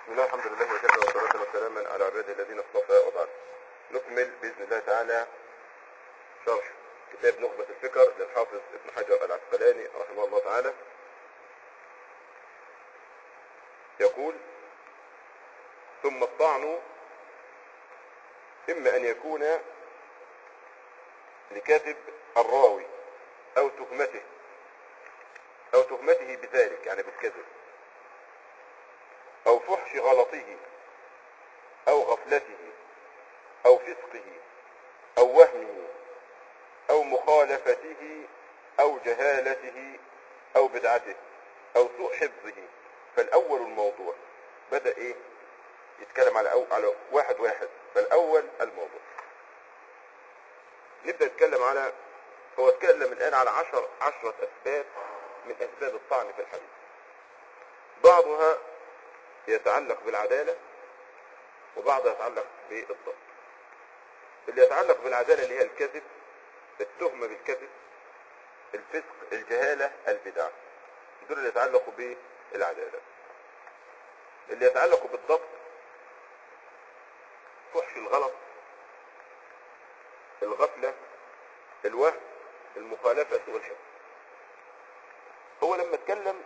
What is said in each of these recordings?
بسم الله الحمد لله وكفى والصلاة والسلام على عباده الذين اصطفى وبعد نكمل بإذن الله تعالى شرح كتاب نخبة الفكر للحافظ ابن حجر العسقلاني رحمه الله تعالى يقول ثم الطعن إما أن يكون لكذب الراوي أو تهمته أو تهمته بذلك يعني بالكذب أو فحش غلطه أو غفلته أو فسقه أو وهمه أو مخالفته أو جهالته أو بدعته أو سوء حفظه فالأول الموضوع بدأ إيه يتكلم على أو على واحد واحد فالأول الموضوع نبدأ نتكلم على هو اتكلم الآن على عشر عشرة أسباب من أسباب الطعن في الحديث بعضها يتعلق بالعدالة وبعضها يتعلق بالضبط اللي يتعلق بالعدالة اللي هي الكذب التهمة بالكذب الفسق الجهالة البدع دول اللي يتعلقوا بالعدالة اللي يتعلقوا بالضبط فحش الغلط الغفلة الوهم المخالفة والحفظ هو لما اتكلم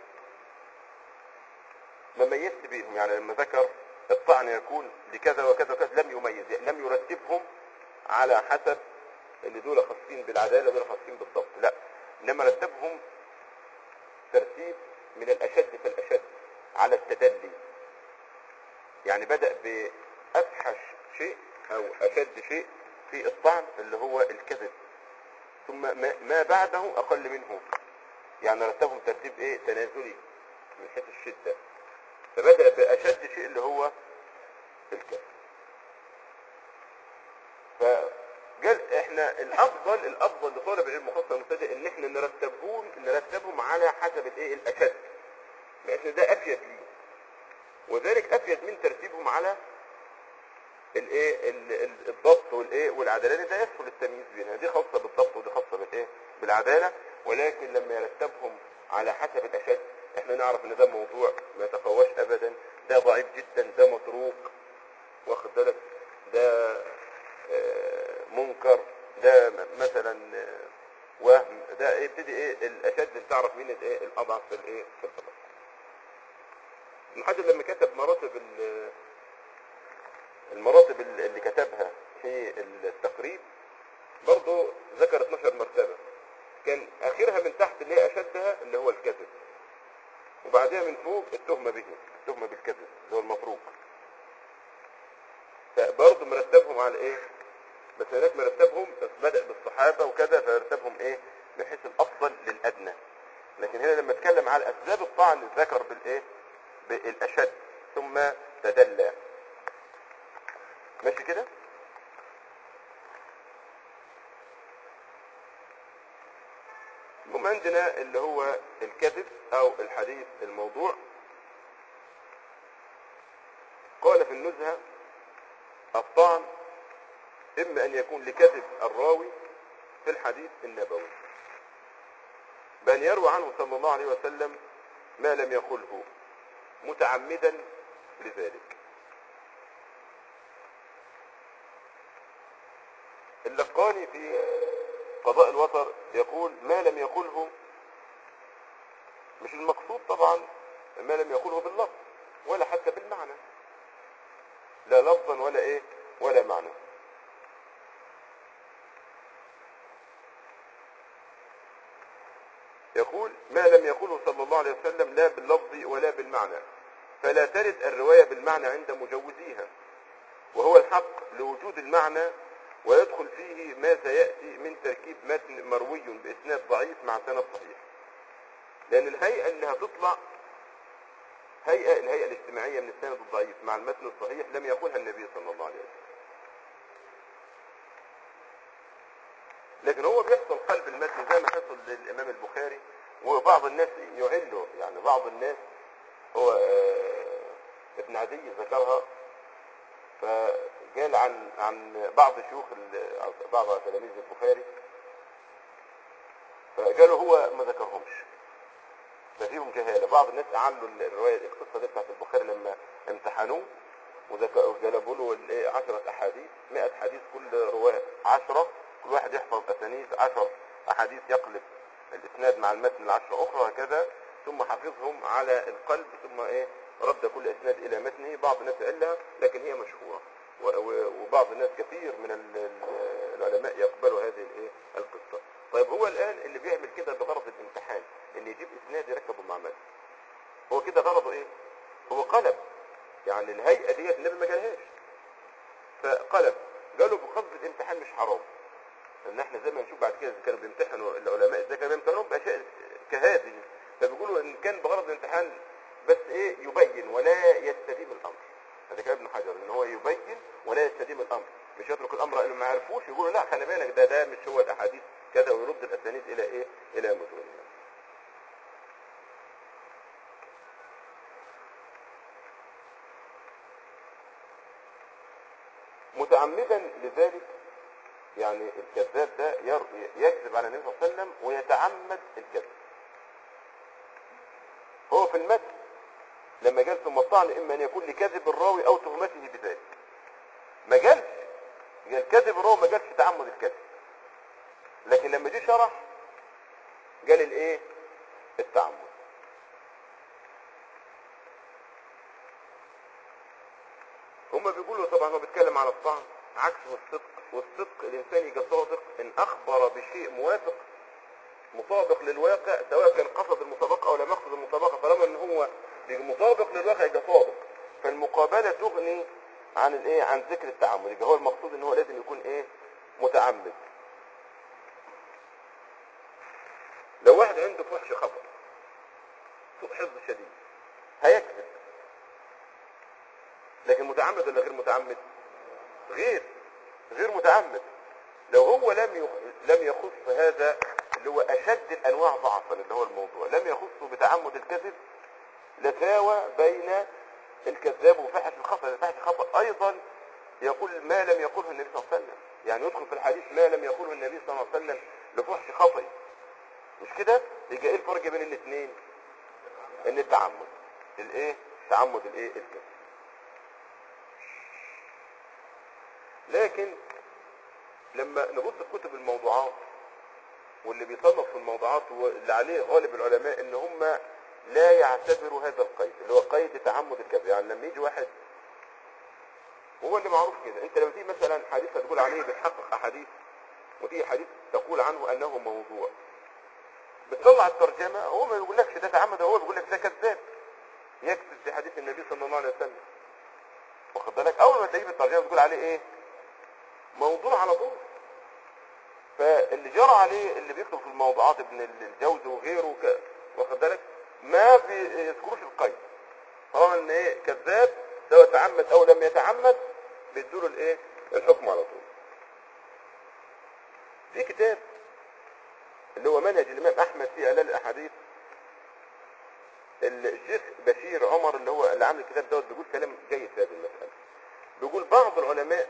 ما ميزت بيهم يعني لما ذكر الطعن يكون لكذا وكذا وكذا لم يميز يعني لم يرتبهم على حسب ان دول خاصين بالعداله ودول خاصين بالضبط لا انما رتبهم ترتيب من الاشد فالاشد على التدلي يعني بدا بافحش شيء او اشد شيء في الطعن اللي هو الكذب ثم ما- ما بعده اقل منه يعني رتبهم ترتيب ايه تنازلي من حيث الشده فبدأ بأشد شيء اللي هو الكذب فقال احنا الافضل الافضل لطالب العلم خاصه المبتدئ ان احنا نرتبهم نرتبهم على حسب الايه الاشد لان ده افيد ليه وذلك افيد من ترتيبهم على الايه ال- ال- الضبط والايه والعداله لان ده يسهل التمييز بينها دي خاصه بالضبط ودي خاصه بالايه بالعداله ولكن لما يرتبهم على حسب الاشد احنا نعرف ان ده موضوع ما يتقواش ابدا ده ضعيف جدا ده متروك واخد بالك ده آه، منكر ده م- مثلا آه، وهم ده يبتدي ايه الاشد تعرف مين الايه الاضعف في الايه في الخبر ابن حجر لما كتب مراتب ال- المراتب ال- اللي كتبها في التقريب برضه ذكر 12 مرتبة كان اخرها من تحت اللي هي اشدها اللي هو الكذب وبعدها من فوق التهمة به التهمة بالكذب اللي هو المفروق فبرضه مرتبهم على ايه بس هناك مرتبهم بس بدأ بالصحابة وكذا فرتبهم ايه من حيث الافضل للادنى لكن هنا لما اتكلم على اسباب الطعن ذكر بالايه بالاشد ثم تدلى ماشي كده المهم عندنا اللي هو الكذب او الحديث الموضوع قال في النزهة الطعن اما ان يكون لكذب الراوي في الحديث النبوي بأن يروى عنه صلى الله عليه وسلم ما لم يقله متعمدا لذلك اللقاني في قضاء الوتر يقول ما لم يقله مش المقصود طبعا ما لم يقله باللفظ ولا حتى بالمعنى لا لفظا ولا ايه ولا معنى يقول ما لم يقله صلى الله عليه وسلم لا باللفظ ولا بالمعنى فلا ترد الرواية بالمعنى عند مجوزيها وهو الحق لوجود المعنى ويدخل فيه ما سيأتي من تركيب متن مروي بإسناد ضعيف مع سند صحيح لأن الهيئة اللي هتطلع هيئة الهيئة الاجتماعية من السند الضعيف مع المتن الصحيح لم يقولها النبي صلى الله عليه وسلم لكن هو بيحصل قلب المتن زي ما حصل للإمام البخاري وبعض الناس يعله يعني بعض الناس هو آه، ابن عدي ذكرها فقال عن عن بعض شيوخ ال- أو بعض تلاميذ البخاري فقالوا هو ما ذكرهمش ففيهم جهاله بعض الناس اعلوا الروايه القصه دي بتاعت البخاري لما امتحنوه وذك- وجلبوا له الايه 10 احاديث 100 حديث كل رواه 10 كل واحد يحفظ اسانيد 10 احاديث يقلب الاسناد مع المتن العشرة اخرى هكذا ثم حفظهم على القلب ثم ايه رد كل اسناد الى متنه بعض الناس قالها لكن هي مشهورة و- و- وبعض الناس كثير من ال- ال- العلماء يقبلوا هذه الايه القصة طيب هو الان اللي بيعمل كده بغرض الامتحان ان يجيب اسناد يركبه مع متن هو كده غرضه ايه هو قلب يعني الهيئة ديت النبي ما قالهاش فقلب قالوا بقصد الامتحان مش حرام ان احنا زي ما نشوف بعد كده إذا كانوا بيمتحنوا العلماء ازاي كانوا بيمتحنوا باشياء كهذه فبيقولوا ان كان بغرض الامتحان بس ايه يبين ولا يستديم الامر هذا كلام ابن حجر ان هو يبين ولا يستديم الامر مش يترك الامر اللي ما عرفوش يقولوا لا خلي بالك ده ده مش هو الاحاديث كذا ويرد الاسانيد الى ايه الى متونها متعمدا لذلك يعني الكذاب ده ير- يكذب على النبي صلى الله عليه وسلم ويتعمد الكذب هو في المتن لما قال ثم الطعن اما ان يكون لكذب الراوي او تهمته بذلك ما قالش قال كذب الراوي ما قالش تعمد الكذب لكن لما جه شرح قال الايه التعمد هما بيقولوا طبعا هو بيتكلم على الطعن عكسه الصدق والصدق الانسان يبقى صادق ان اخبر بشيء موافق مطابق للواقع سواء كان قصد المطابقه او لم يقصد المطابقه طالما ان هو مطابق للواقع يبقى صادق فالمقابله تغني عن الايه عن ذكر التعمد يبقى هو المقصود ان هو لازم يكون ايه متعمد لو واحد عنده فحش خطأ سوء حفظ شديد هيكذب لكن متعمد ولا غير متعمد غير غير متعمد لو هو لم يخ... لم يخص هذا اللي هو اشد الانواع ضعفا اللي هو الموضوع لم يخصه بتعمد الكذب لساوى بين الكذاب وفاحش الخطا الفاحش الخطا ايضا يقول ما لم يقوله النبي صلى الله عليه وسلم يعني يدخل في الحديث ما لم يقوله النبي صلى الله عليه وسلم لفحش خطئ مش كده يبقى ايه الفرق بين الاثنين ان التعمد الايه تعمد الايه الكذب لكن لما نبص في كتب الموضوعات واللي بيصنف في الموضوعات واللي عليه غالب العلماء ان هم لا يعتبروا هذا القيد اللي هو قيد تعمد الكذب يعني لما يجي واحد وهو اللي معروف كده انت لما تيجي مثلا حديث تقول عليه بتحقق احاديث وفي حديث تقول عنه انه موضوع بتطلع الترجمه هو ما بيقولكش ده تعمد هو بيقول لك ده كذاب يكذب في حديث النبي صلى الله عليه وسلم واخد بالك اول ما تلاقيه في الترجمه بتقول عليه ايه موضوع على طول فاللي جرى عليه اللي بيكتب في الموضوعات ابن الجوزي وغيره ك... واخد بالك ما بيذكروش القيد طالما ان ايه كذاب سواء تعمد او لم يتعمد بيدوا له الايه الحكم على طول في كتاب اللي هو منهج الامام احمد في اعلان الاحاديث الشيخ بشير عمر اللي هو اللي عامل الكتاب دوت بيقول كلام جيد في هذه المساله بيقول بعض العلماء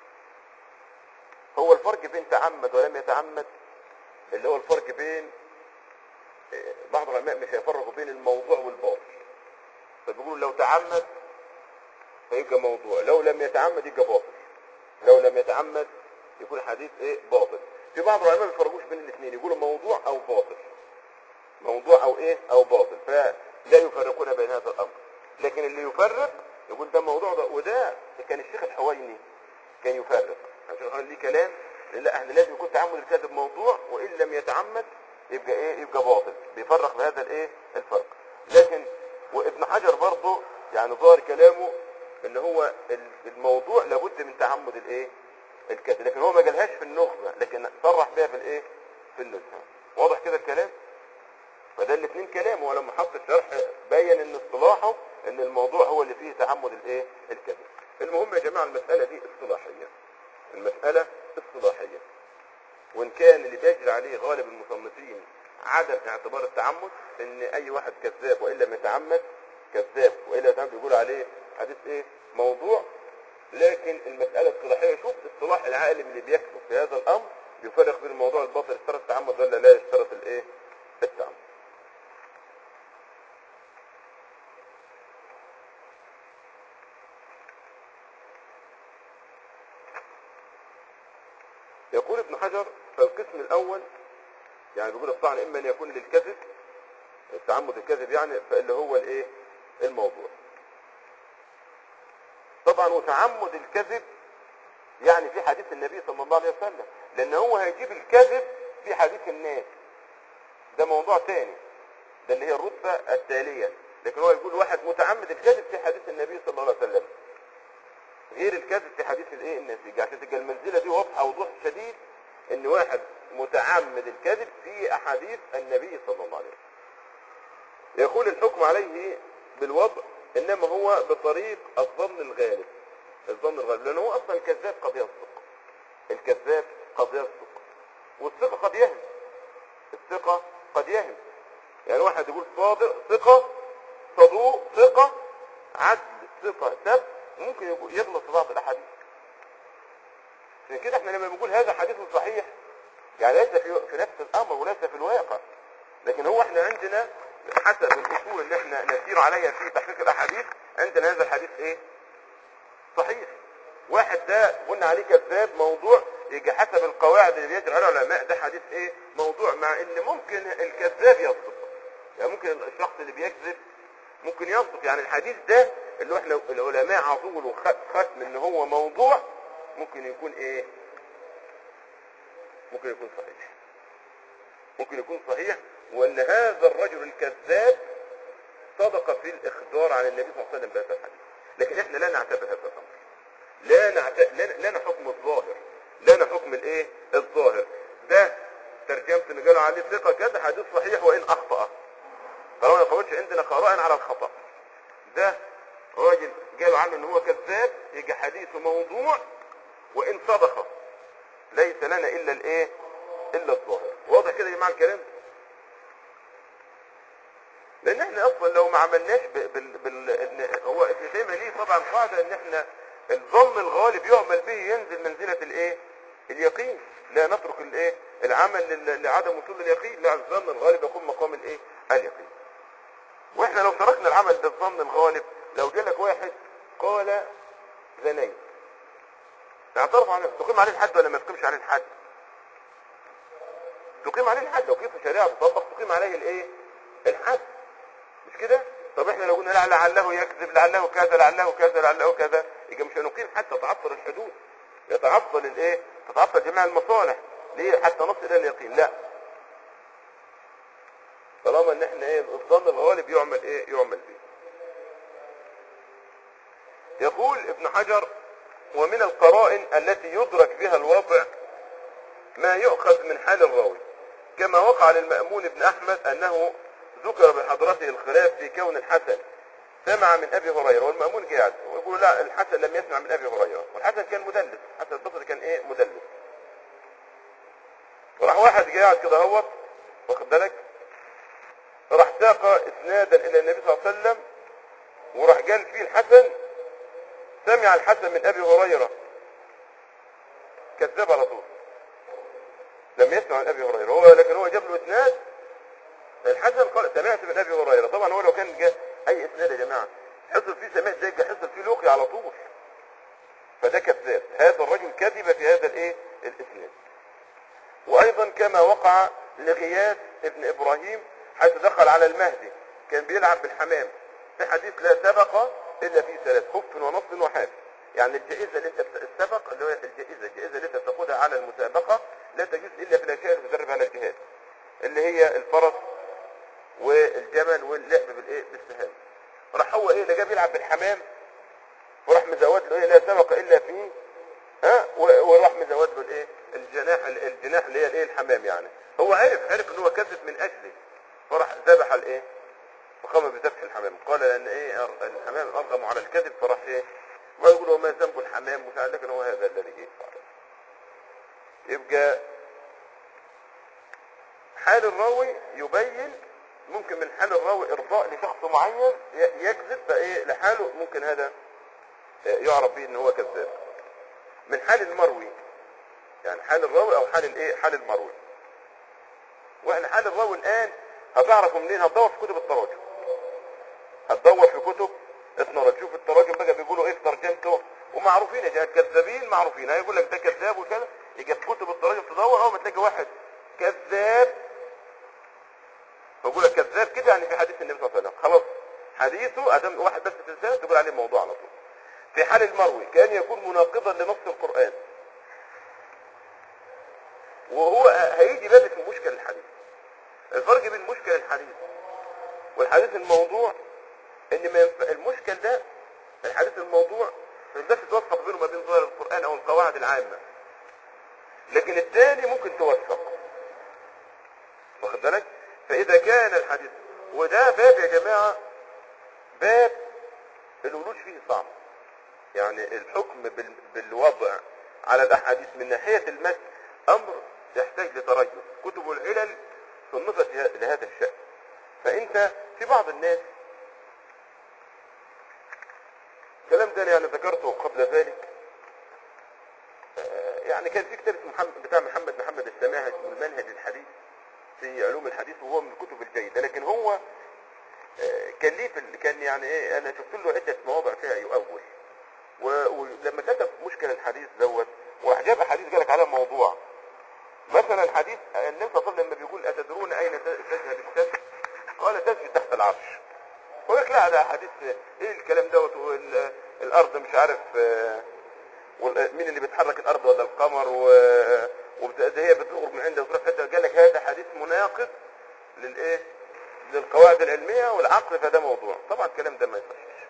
هو الفرق بين تعمد ولم يتعمد اللي هو الفرق بين آه، بعض العلماء مش هيفرقوا بين الموضوع والباطل فبيقولوا لو تعمد فيبقى موضوع لو لم يتعمد يبقى باطل لو لم يتعمد يكون الحديث ايه باطل في بعض العلماء ما بيفرقوش بين الاثنين يقولوا موضوع او باطل موضوع او ايه او باطل فلا يفرقون بين هذا الامر لكن اللي يفرق يقول ده موضوع ده وده كان الشيخ الحويني كان يفرق عشان الحويني ليه كلام لا احنا لازم يكون تعمد الكذب موضوع وان لم يتعمد يبقى ايه يبقى باطل بيفرق بهذا الايه الفرق لكن وابن حجر برضه يعني ظاهر كلامه ان هو الموضوع لابد من تعمد الايه الكذب لكن هو ما قالهاش في النخبه لكن صرح بها في الايه في النزهه واضح كده الكلام فده الاثنين كلام هو لما حط الشرح بين ان اصطلاحه ان الموضوع هو اللي فيه تعمد الايه الكذب المهم يا جماعه المساله دي اصطلاحيه المساله اصطلاحيه وان كان اللي بيجري عليه غالب المصنفين عدم اعتبار التعمد ان اي واحد كذاب وان لم يتعمد كذاب والا يتعمد بيقول عليه حديث ايه موضوع لكن المسألة اصطلاحية شوف اصطلاح العالم اللي بيكتب في هذا الأمر يفرق بين الموضوع الباطل اشترط التعمد ولا لا يشترط الايه التعمد يقول ابن حجر فالقسم الاول يعني بيقول الطعن اما ان يكون للكذب تعمد الكذب يعني فاللي هو الايه الموضوع طبعا وتعمد الكذب يعني في حديث النبي صلى الله عليه وسلم لان هو هيجيب الكذب في حديث الناس ده موضوع تاني ده اللي هي الرتبة التالية لكن هو يقول واحد متعمد الكذب في حديث النبي صلى الله عليه وسلم غير الكذب في حديث الايه النسيج عشان تبقى المنزلة دي واضحة وضوح شديد ان واحد متعمد الكذب في احاديث النبي صلى الله عليه وسلم يقول الحكم عليه بالوضع انما هو بطريق الظن الغالب الظن الغالب لانه هو اصلا الكذاب قد يصدق الكذاب قد يصدق والثقة قد يهم الثقة قد يهم يعني واحد يقول صادق ثقة صدوق ثقة عدل ثقة ثبت ممكن يقول- يغلط في بعض الاحاديث عشان كده احنا لما بنقول هذا حديث صحيح يعني ليس في, في نفس الامر وليس في الواقع لكن هو احنا عندنا حسب الاصول اللي احنا نسير عليها في تحقيق الاحاديث عندنا هذا الحديث ايه صحيح واحد ده قلنا عليه كذاب موضوع يجي حسب القواعد اللي بيجري عليها العلماء ده حديث ايه موضوع مع ان ممكن الكذاب يصدق يعني ممكن الشخص اللي بيكذب ممكن يصدق يعني الحديث ده اللي احنا العلماء عطوه له خ- ختم ان هو موضوع ممكن يكون ايه ممكن يكون صحيح ممكن يكون صحيح وان هذا الرجل الكذاب صدق في الاخبار عن النبي صلى الله عليه وسلم بهذا الحديث لكن احنا لا نعتبر هذا الامر لا نعت... لا لا حكم الظاهر لا حكم الايه الظاهر ده ترجمة ان قالوا عليه ثقة كذا حديث صحيح وان اخطأ طالما ما يقولش عندنا قرائن على الخطأ ده راجل قالوا عنه ان هو كذاب يجي حديثه موضوع وان صدق ليس لنا الا الايه الا الظاهر واضح كده يا جماعه الكلام لان احنا اصلا لو ما عملناش ب... بال... بال... إن هو ابن تيميه ليه طبعا قاعده ان احنا الظن الغالب يعمل به ينزل منزله الايه اليقين لا نترك الايه العمل لل- لعدم وصول اليقين لا الظن الغالب يكون مقام الايه اليقين واحنا لو تركنا العمل بالظن الغالب لو جالك واحد قال زنيت اعترف عليه تقيم عليه الحد ولا ما تقيمش عليه الحد تقيم عليه الحد لو كيف الشريعه بتطبق تقيم عليه الايه الحد مش كده طب احنا لو قلنا لا لعله يكذب لعله كذا لعله كذا لعله كذا يبقى مش هنقيم حتى تعطل الحدود يتعطل الايه تتعطل جميع المصالح ليه حتى نصل الى اليقين لا طالما ان احنا ايه الظن الغالب يعمل ايه يعمل به يقول ابن حجر ومن القرائن التي يدرك بها الوضع ما يؤخذ من حال الراوي كما وقع للمأمون بن أحمد أنه ذكر بحضرته الخلاف في كون الحسن سمع من أبي هريرة والمأمون قاعد ويقول لا الحسن لم يسمع من أبي هريرة والحسن كان مدلس حسن البصري كان إيه مدلس وراح واحد قاعد كده هوت واخد بالك راح ساق اسنادا الى النبي صلى الله عليه وسلم وراح قال فيه الحسن سمع الحسن من ابي هريره كذاب على طول لم يسمع من ابي هريره هو لكن هو جاب له اسناد الحسن قال سمعت من ابي هريره طبعا هو لو كان جاء اي اسناد يا جماعه حصل فيه سمعت زي حصل فيه لقي على طول فده كذاب هذا الرجل كذب في هذا الايه الاسناد وايضا كما وقع لغياث ابن ابراهيم حيث دخل على المهدي كان بيلعب بالحمام في حديث لا سبق الا في ثلاث خف ونص وحاف يعني الجائزه اللي انت بت- السبق اللي هو الجائزه الجائزه اللي انت بتاخدها على المسابقه لا تجوز الا في الاشياء اللي تدرب على الجهاد اللي هي الفرس والجمل واللعب بالايه بالسهام راح هو ايه اللي جاب يلعب بالحمام وراح مزود له ايه لا سبق الا في ها و- وراح مزود له الايه الجناح الجناح اللي هي الايه الحمام يعني هو عرف عرف ان هو كذب من اجله فراح ذبح الايه وقام بذبح الحمام قال لان ايه أر- الحمام ارغم على الكذب فراح ايه ما يقول وما ذنب الحمام مش عارف، لكن هو هذا الذي يفعل يبقى حال الراوي يبين ممكن من حال الراوي ارضاء لشخص معين ي- يكذب فايه لحاله ممكن هذا آه، يعرف به ان هو كذاب من حال المروي يعني حال الراوي او حال الايه حال المروي واحنا حال الراوي الان هتعرفوا منين هتدور في كتب التراجم هتدور في كتب التراجم شوف التراجم بقى بيقولوا ايه في ترجمته ومعروفين يا جماعه الكذابين معروفين هيقول لك ده كذاب وكذا يجي في كتب التراجم تدور اول ما تلاقي واحد كذاب بقول لك كذاب كده يعني في حديث النبي صلى الله عليه وسلم خلاص حديثه ادم واحد بس في الزنا تقول عليه موضوع على طول في حال المروي كان يكون مناقضا لنص القرآن وهو هيجي بس في مشكل الحديث الفرق بين مشكل الحديث والحديث الموضوع ان ما ينفع المشكل ده الحديث الموضوع ما ينفعش توفق بينه وما بين ظاهر القرآن او القواعد العامة لكن الثاني ممكن توفق واخد بالك فاذا كان الحديث وده باب يا جماعة باب الولوج فيه صعب يعني الحكم بال- بالوضع على الاحاديث من ناحية المتن امر يحتاج لتريث كتب العلل صنفت له- لهذا الشأن فانت في بعض الناس الكلام ده أنا يعني ذكرته قبل ذلك آه، يعني كان في كتاب اسمه محمد بتاع محمد محمد السماحي اسمه المنهج الحديث في علوم الحديث وهو من الكتب الجيدة لكن هو آه، كان ليه في ال- كان يعني ايه انا شفت له عدة مواضع فيها يؤول و- ولما كتب مشكل الحديث دوت وراح جاب احاديث قالك على موضوع مثلا حديث النبي صلى الله عليه وسلم لما بيقول اتدرون اين ت- تذهب الشمس قال تسجد تحت العرش يقول لك لا ده حديث ايه الكلام دوت وال- الارض مش عارف آه، وال- مين اللي بيتحرك الارض ولا القمر و وبت- ده هي بتغرب من عنده وتروح حته قال لك هذا حديث مناقض للايه للقواعد العلميه والعقل فده موضوع طبعا الكلام ده ما يصحش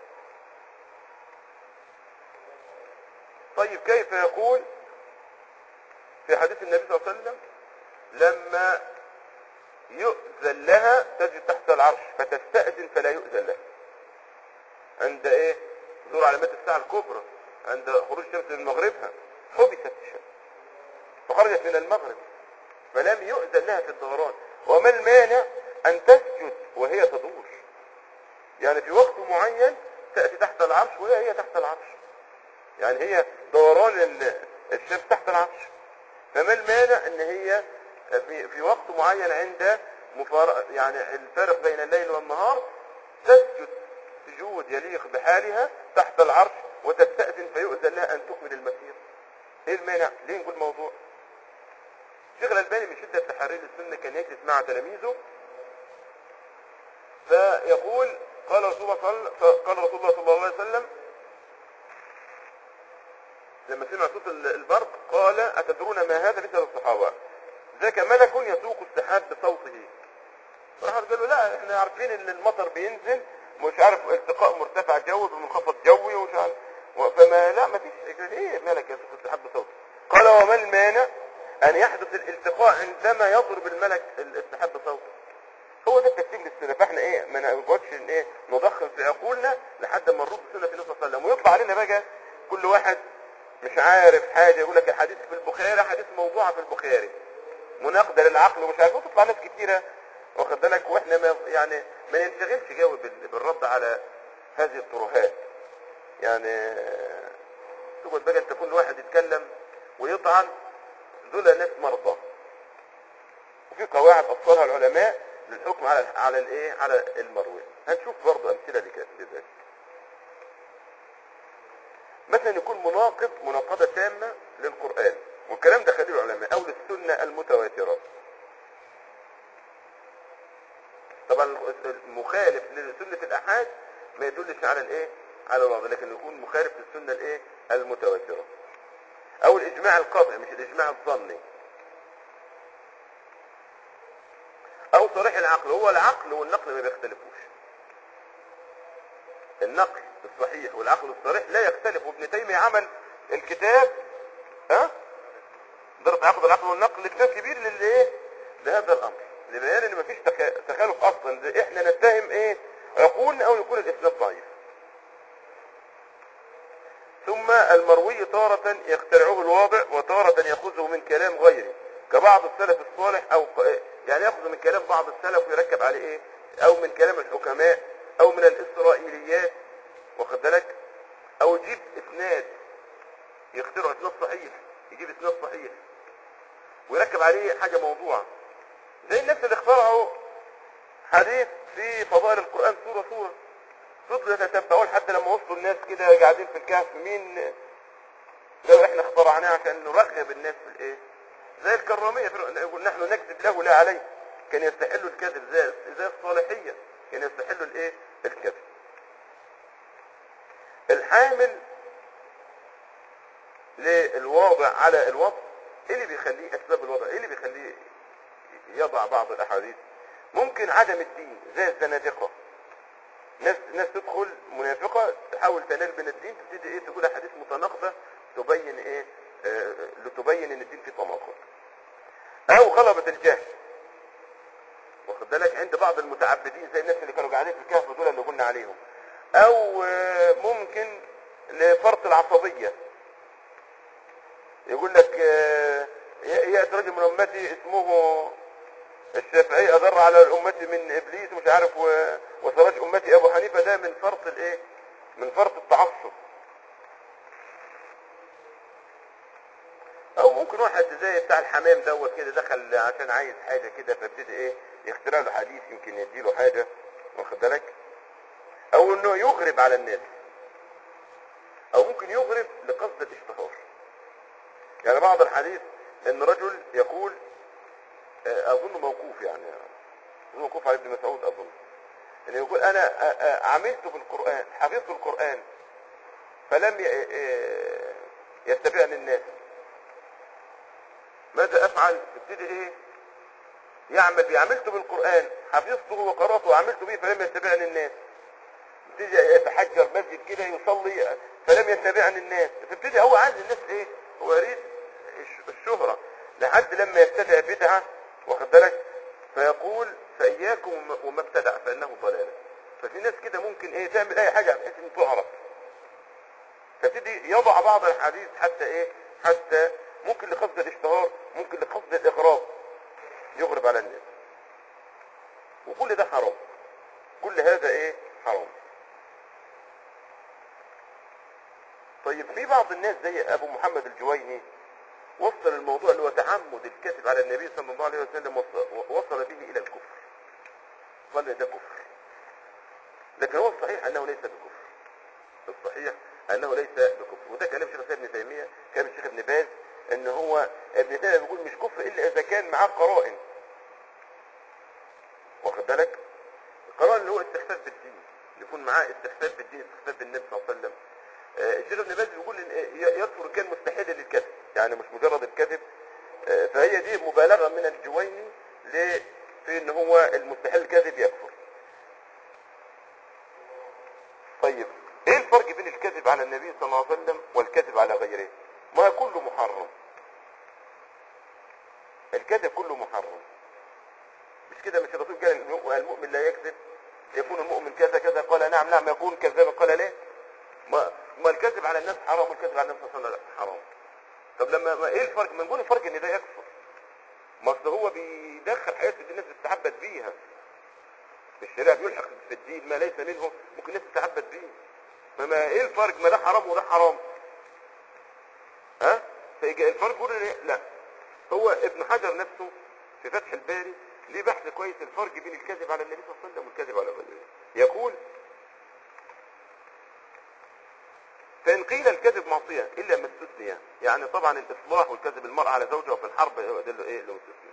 طيب كيف يقول في حديث النبي صلى الله عليه وسلم لما يؤذن لها تجد تحت العرش فتستأذن فلا يؤذن لها عند ايه ظهور علامات الساعة الكبرى عند خروج الشمس من مغربها حبست الشمس فخرجت من المغرب فلم يؤذن لها في الدوران وما المانع ان تسجد وهي تدور يعني في وقت معين تأتي تحت العرش وهي هي تحت العرش يعني هي دوران ال- الشمس تحت العرش فما المانع ان هي في, في وقت معين عند مفار... يعني الفارق بين الليل والنهار تسجد سجود يليق بحالها تحت العرش وتستأذن فيؤذن لها ان تكمل المسير ايه المانع ليه نقول موضوع الشيخ الألباني من شدة تحرير السنة كان يجلس مع تلاميذه فيقول قال رسول الله صلى قال رسول الله صلى الله عليه وسلم لما سمع صوت ال- البرق قال أتدرون ما هذا مثل الصحابة ذاك ملك يسوق السحاب بصوته راح قال له لا احنا عارفين ان المطر بينزل مش عارف التقاء مرتفع جوي بمنخفض جوي ومش عارف و- فما لا ما فيش ايه ملك يسوق السحاب بصوته قال وما المانع ان يحدث الالتقاء عندما يضرب الملك ال- السحاب بصوته هو ده التفسير للسنه فاحنا ايه ما نقعدش ان ايه نضخم في عقولنا لحد ما نرد سنه النبي صلى الله عليه وسلم ويطلع علينا بقى كل واحد مش عارف حاجه يقول لك الحديث في البخاري حديث موضوع في البخاري مناقضه للعقل ومش عارف وتطلع ناس كتيره واخد بالك واحنا ما يعني ما ننشغلش جوي بال- بالرد على هذه الترهات يعني تقعد بقى انت كل واحد يتكلم ويطعن دول ناس مرضى وفي قواعد اصلها العلماء للحكم على على الايه على المروي هنشوف برضه امثله لك- لذلك مثلا يكون مناقض مناقضه تامه للقران والكلام ده خليه العلماء او للسنه المتواتره طبعا المخالف لسنه الاحاد ما يدلش على الايه على الوضع لكن يكون مخالف للسنه الايه المتواتره او الاجماع القطعي مش الاجماع الظني او صريح العقل هو العقل والنقل ما بيختلفوش النقل الصحيح والعقل الصريح لا يختلف وابن تيمية عمل الكتاب ها ضرب عقد العقل والنقل كتاب كبير للايه لهذا الامر لبيان ان مفيش تخ- تخالف اصلا ده احنا نتهم ايه عقولنا او يكون الاسلام ضعيف ثم المروي تارة يخترعه الواضع وتارة يأخذه من كلام غيره كبعض السلف الصالح او ق- يعني يأخذ من كلام بعض السلف ويركب عليه ايه او من كلام الحكماء او من الاسرائيليات واخد بالك او يجيب اسناد يخترع اسناد صحيح يجيب اسناد صحيح ويركب عليه حاجة موضوعة زي الناس اللي اخترعوا حديث في فضائل القرآن سورة سورة فضلوا يتتبعوا لحد لما وصلوا الناس كده قاعدين في الكهف مين لو احنا اخترعناه عشان نرغب الناس في الايه زي الكرامية في- يقول نحن نكذب له لا عليه كان يستحلوا الكذب زي زي الصالحية كان يستحلوا الايه الكذب الحامل للواضع على الوضع ايه اللي بيخليه اسباب الوضع ايه اللي بيخليه يضع بعض الاحاديث ممكن عدم الدين زي الزنادقه ناس ناس تدخل منافقه تحاول تنال من الدين تبتدي ايه تقول احاديث متناقضه تبين ايه آه لتبين ان الدين فيه تناقض او غلبة الجهل واخد بالك عند بعض المتعبدين زي الناس اللي كانوا قاعدين في الكهف دول اللي قلنا عليهم او آه، ممكن لفرط العصبيه يقول لك آه، يأتي رجل من أمتي اسمه الشافعي أضر على أمتي من إبليس مش عارف و- وسراج أمتي أبو حنيفة ده من فرط الإيه؟ من فرط التعصب أو ممكن واحد زي بتاع الحمام دوت كده دخل عشان عايز حاجة كده فابتدي إيه يخترع له حديث يمكن يديله حاجة واخد بالك؟ أو إنه يغرب على الناس أو ممكن يغرب لقصد الاشتهار يعني بعض الحديث ان رجل يقول آه، اظن موقوف يعني أظن موقوف على ابن مسعود اظن ان يقول انا آه، آه، عملت بالقران حفظت القران فلم ي- آه، يتبعني الناس ماذا افعل ابتدي ايه يعمل عملت بالقران حفظته وقراته وعملت به فلم يتبعني الناس يبتدي يتحجر مسجد كده يصلي فلم يتبعني الناس فابتدي هو عايز الناس ايه هو يريد الش- الشهرة لحد لما يبتدع بدعة واخد بالك فيقول فإياكم وما- وما ابتدع فإنه ضلالة ففي ناس كده ممكن ايه تعمل اي حاجة بحيث ان تعرف فابتدي يضع بعض الحديث حتى ايه حتى ممكن لقصد الاشتهار ممكن لقصد الاغراب يغرب على الناس وكل ده حرام كل هذا ايه حرام طيب في بعض الناس زي ابو محمد الجويني وصل الموضوع اللي هو تعمد الكذب على النبي صلى الله عليه وسلم وص- وصل به الى الكفر قال ده كفر لكن هو الصحيح انه ليس بكفر الصحيح انه ليس بكفر وده كلام شيخ الاسلام ابن تيميه كلام الشيخ ابن باز ان هو ابن تيميه بيقول مش كفر الا اذا كان معاه قرائن واخد بالك القرائن اللي هو استخفاف بالدين يكون معاه استخفاف بالدين استخفاف بالنبي صلى الله عليه وسلم آه، الشيخ ابن باز بيقول ان ي- يكفر كان مستحيل للكذب يعني مش مجرد الكذب آه، فهي دي مبالغه من الجويني ل- في ان هو المستحيل الكذب يكفر طيب ايه الفرق بين الكذب على النبي صلى الله عليه وسلم والكذب على غيره ما كله محرم الكذب كله محرم مش كده مش الرسول قال الم- المؤمن لا يكذب يكون المؤمن كذا كذا قال نعم نعم يكون كذابا قال ليه ما ما الكذب على الناس حرام والكذب على النبي صلى الله عليه وسلم حرام طب لما ما ايه الفرق ما نقول الفرق ان ده يكفر ما اصل هو بيدخل حاجات في الناس بتتعبد بيها الشريعه بيلحق في الدين ما ليس منه ممكن الناس تتعبد بيه فما ايه الفرق ما ده حرام وده حرام ها فيجي الفرق يقول إيه؟ لا هو ابن حجر نفسه في فتح الباري ليه بحث كويس الفرق بين الكذب على النبي صلى الله عليه وسلم والكذب على غيره يقول فإن قيل الكذب معصية إلا ما استثني يعني طبعا الإصلاح والكذب المرأة على زوجها في الحرب هو ده اللي إيه اللي مستثني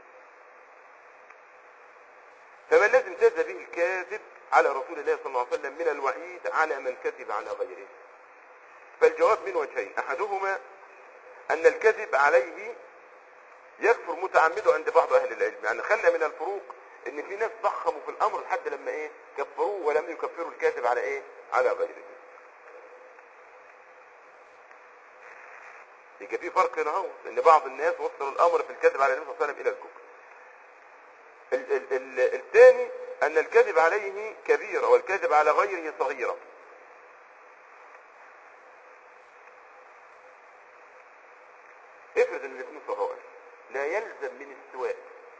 فما الذي امتاز به الكاذب على رسول الله صلى الله عليه وسلم من الوعيد على من كذب على غيره فالجواب من وجهين أحدهما أن الكذب عليه يكفر متعمده عند بعض أهل العلم يعني خلى من الفروق ان في ناس ضخموا في الامر لحد لما ايه كفروه ولم يكفروا الكاذب على ايه على غيره يبقى في فرق هنا اهو ان بعض الناس وصلوا الامر في الكذب على النبي صلى الله عليه وسلم الى الكفر ال- ال- ال- الثاني ان الكذب عليه كبيرة والكذب على غيره صغيرة افرض ان الاثنين صغائر لا يلزم من السواء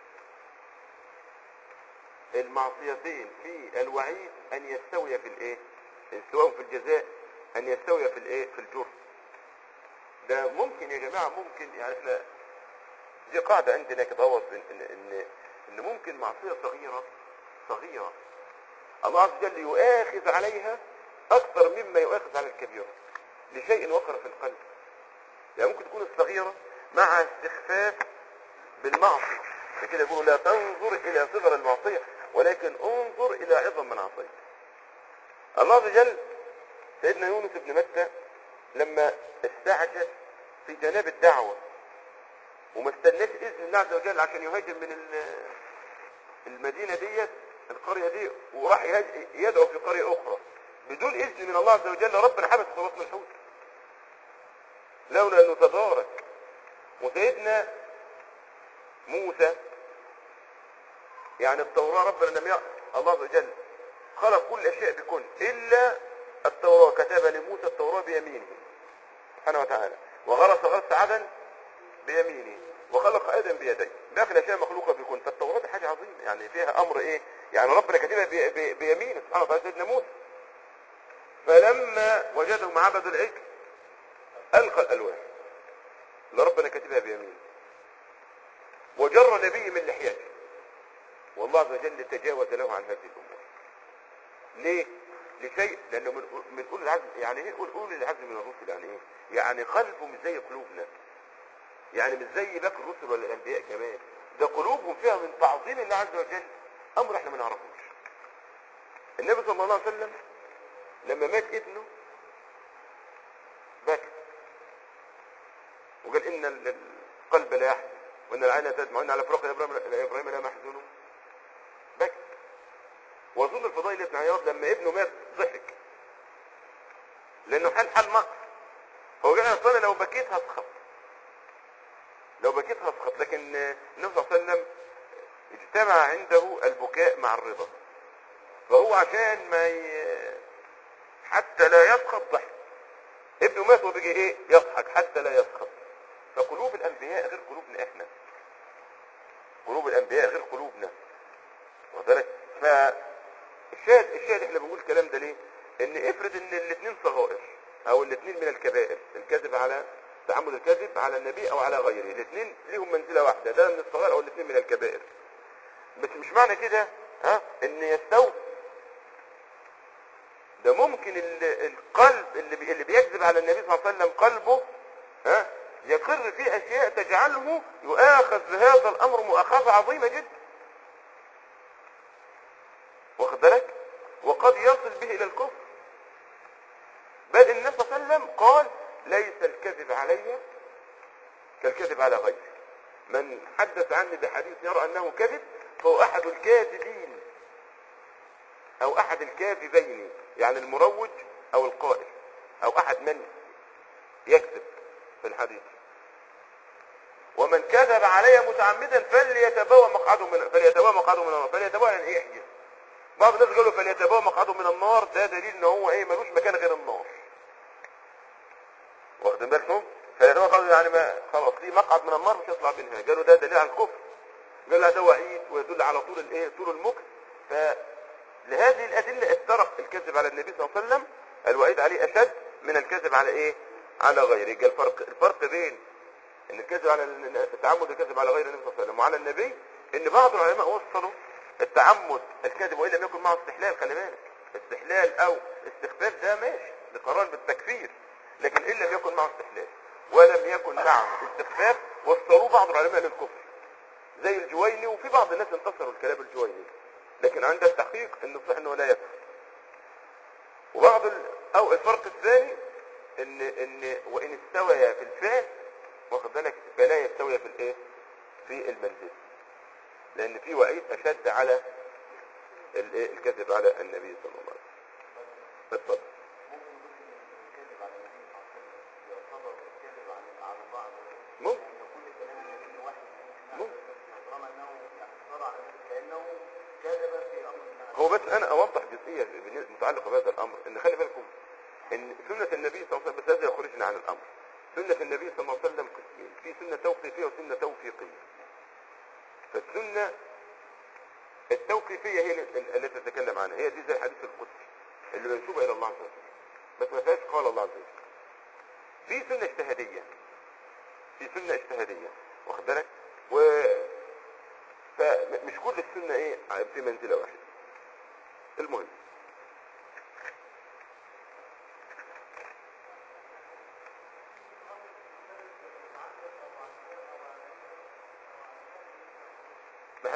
المعصيتين في الوعيد ان يستوي في الايه السواء في الجزاء ان يستوي في الايه في الجرم ده ممكن يا جماعة ممكن يعني احنا دي قاعدة عندنا كده اهوت ان ان ان إن ممكن معصية صغيرة صغيرة الله عز وجل يؤاخذ عليها اكثر مما يؤاخذ على الكبيرة لشيء وقر في القلب يعني ممكن تكون الصغيرة مع استخفاف بالمعصية فكده يقولوا لا تنظر إلى صغر المعصية ولكن انظر إلى عظم من عصيت الله عز وجل سيدنا يونس بن متى لما استعجل في جناب الدعوة وما استناش إذن الله عز وجل عشان يهاجر من ال- المدينة ديت القرية دي وراح يهاج- يدعو في قرية أخرى بدون إذن من الله عز وجل ربنا حبس في بطن الحوت لولا أنه تدارك وسيدنا موسى يعني التوراة ربنا لم يعلم الله عز وجل خلق كل أشياء بكل إلا التوراة كتب لموسى التوراة بيمينه سبحانه وتعالى وغرس غرس عدن بيمينه وخلق آدم بيديه باقي الأشياء مخلوقة بكل فالتوراة دي حاجة عظيمة يعني فيها أمر إيه يعني ربنا كاتبها بي- بي- بيمينه سبحانه وتعالى سيدنا موسى فلما وجدهم عبدوا العجل ألقى الألواح اللي ربنا كاتبها بيمينه وجر نبي من لحيته والله عز وجل تجاوز له عن هذه الأمور ليه؟ لشيء لأنه من من أولي العزم يعني إيه أول أولي العزم من الرسل يعني إيه؟ يعني قلبه مش زي قلوبنا يعني مش زي باقي الرسل ولا الأنبياء كمان ده قلوبهم فيها من تعظيم الله عز وجل أمر إحنا ما نعرفوش النبي صلى الله عليه وسلم لما مات ابنه بكى وقال إن ال- القلب لا يحزن وإن العين لا تدمع وإن على فراق إبراهيم إبراهيم لا محزون بكى واظن الفضيل بن عياض لما ابنه مات ضحك لانه حال حال مقص هو قال انا أصل لو بكيت هسخط لو بكيت هسخط لكن النبي صلى الله عليه وسلم اجتمع عنده البكاء مع الرضا فهو عشان ما ي... حتى لا يسخط ضحك ابنه مات وبيجي ايه يضحك حتى لا يسخط فقلوب الانبياء غير قلوبنا احنا قلوب الانبياء غير قلوبنا وذلك فالشاهد الشاهد احنا بنقول الكلام ده ليه ان افرض ان الاثنين صغائر او الاثنين من الكبائر الكذب على تعمد الكذب على النبي او على غيره الاثنين ليهم منزله واحده ده من الصغائر او الاثنين من الكبائر بس مش معنى كده ها ان يستوي ده ممكن ال- القلب اللي بي- اللي بيكذب على النبي صلى الله عليه وسلم قلبه ها يقر في اشياء تجعله يؤاخذ بهذا الامر مؤاخذه عظيمه جدا واخد بالك وقد يصل به الى الكفر بل النبي صلى الله عليه وسلم قال ليس الكذب علي كالكذب على غيري من حدث عني بحديث يرى انه كذب فهو احد الكاذبين او احد الكاذبين يعني المروج او القائل او احد من يكذب في الحديث ومن كذب علي متعمدا فليتبوى مقعده من فليتبوى مقعده من النار فليتبوى يعني ايه يحجز بعض الناس قالوا فليتبوى مقعده من النار ده دليل ان هو ايه ملوش مكان غير النار واخدين بالكم فليتبوى مقعده يعني ما خلاص ليه مقعد من النار مش هيطلع منها قالوا ده دليل على الكفر قال لا ده وعيد ويدل على طول الايه طول المكر فلهذه الادله اترك الكذب على النبي صلى الله عليه وسلم الوعيد عليه اشد من الكذب على ايه على غيره قال الفرق الفرق بين ان الكذب على التعمد الكذب على غير النبي صلى الله عليه وسلم وعلى النبي ان بعض العلماء وصلوا التعمد الكذب وان لم يكن معه استحلال خلي بالك استحلال او استخفاف ده ماشي بقرار بالتكفير لكن ان لم يكن معه استحلال ولم يكن معه استخفاف وصلوه بعض العلماء للكفر زي الجويني وفي بعض الناس انتصروا الكلام الجويني لكن عند التحقيق انه صح انه لا يكفر وبعض ال... او الفرق الثاني ان ان وان استويا في الفعل واخد بالك فلا يستوي في الايه في المنزل لان في وعيد اشد على الايه الكذب على النبي صلى الله عليه وسلم اتفضل ممكن ممكن هو بس انا اوضح جزئيه بالن- متعلقه بهذا الامر ان خلي بالكم ان سنه النبي صلى الله عليه وسلم بس هذا يخرجنا عن الامر سنه النبي صلى الله عليه وسلم قسمين في سنه توقيفيه وسنه توفيقيه فالسنه التوقيفيه هي ال- التي تتكلم عنها هي دي زي الحديث القدسي اللي منسوبه الى الله عز وجل بس ما فيهاش قال الله عز وجل في سنه اجتهاديه في سنه اجتهاديه واخد بالك و فمش كل السنه ايه في منزله واحده المهم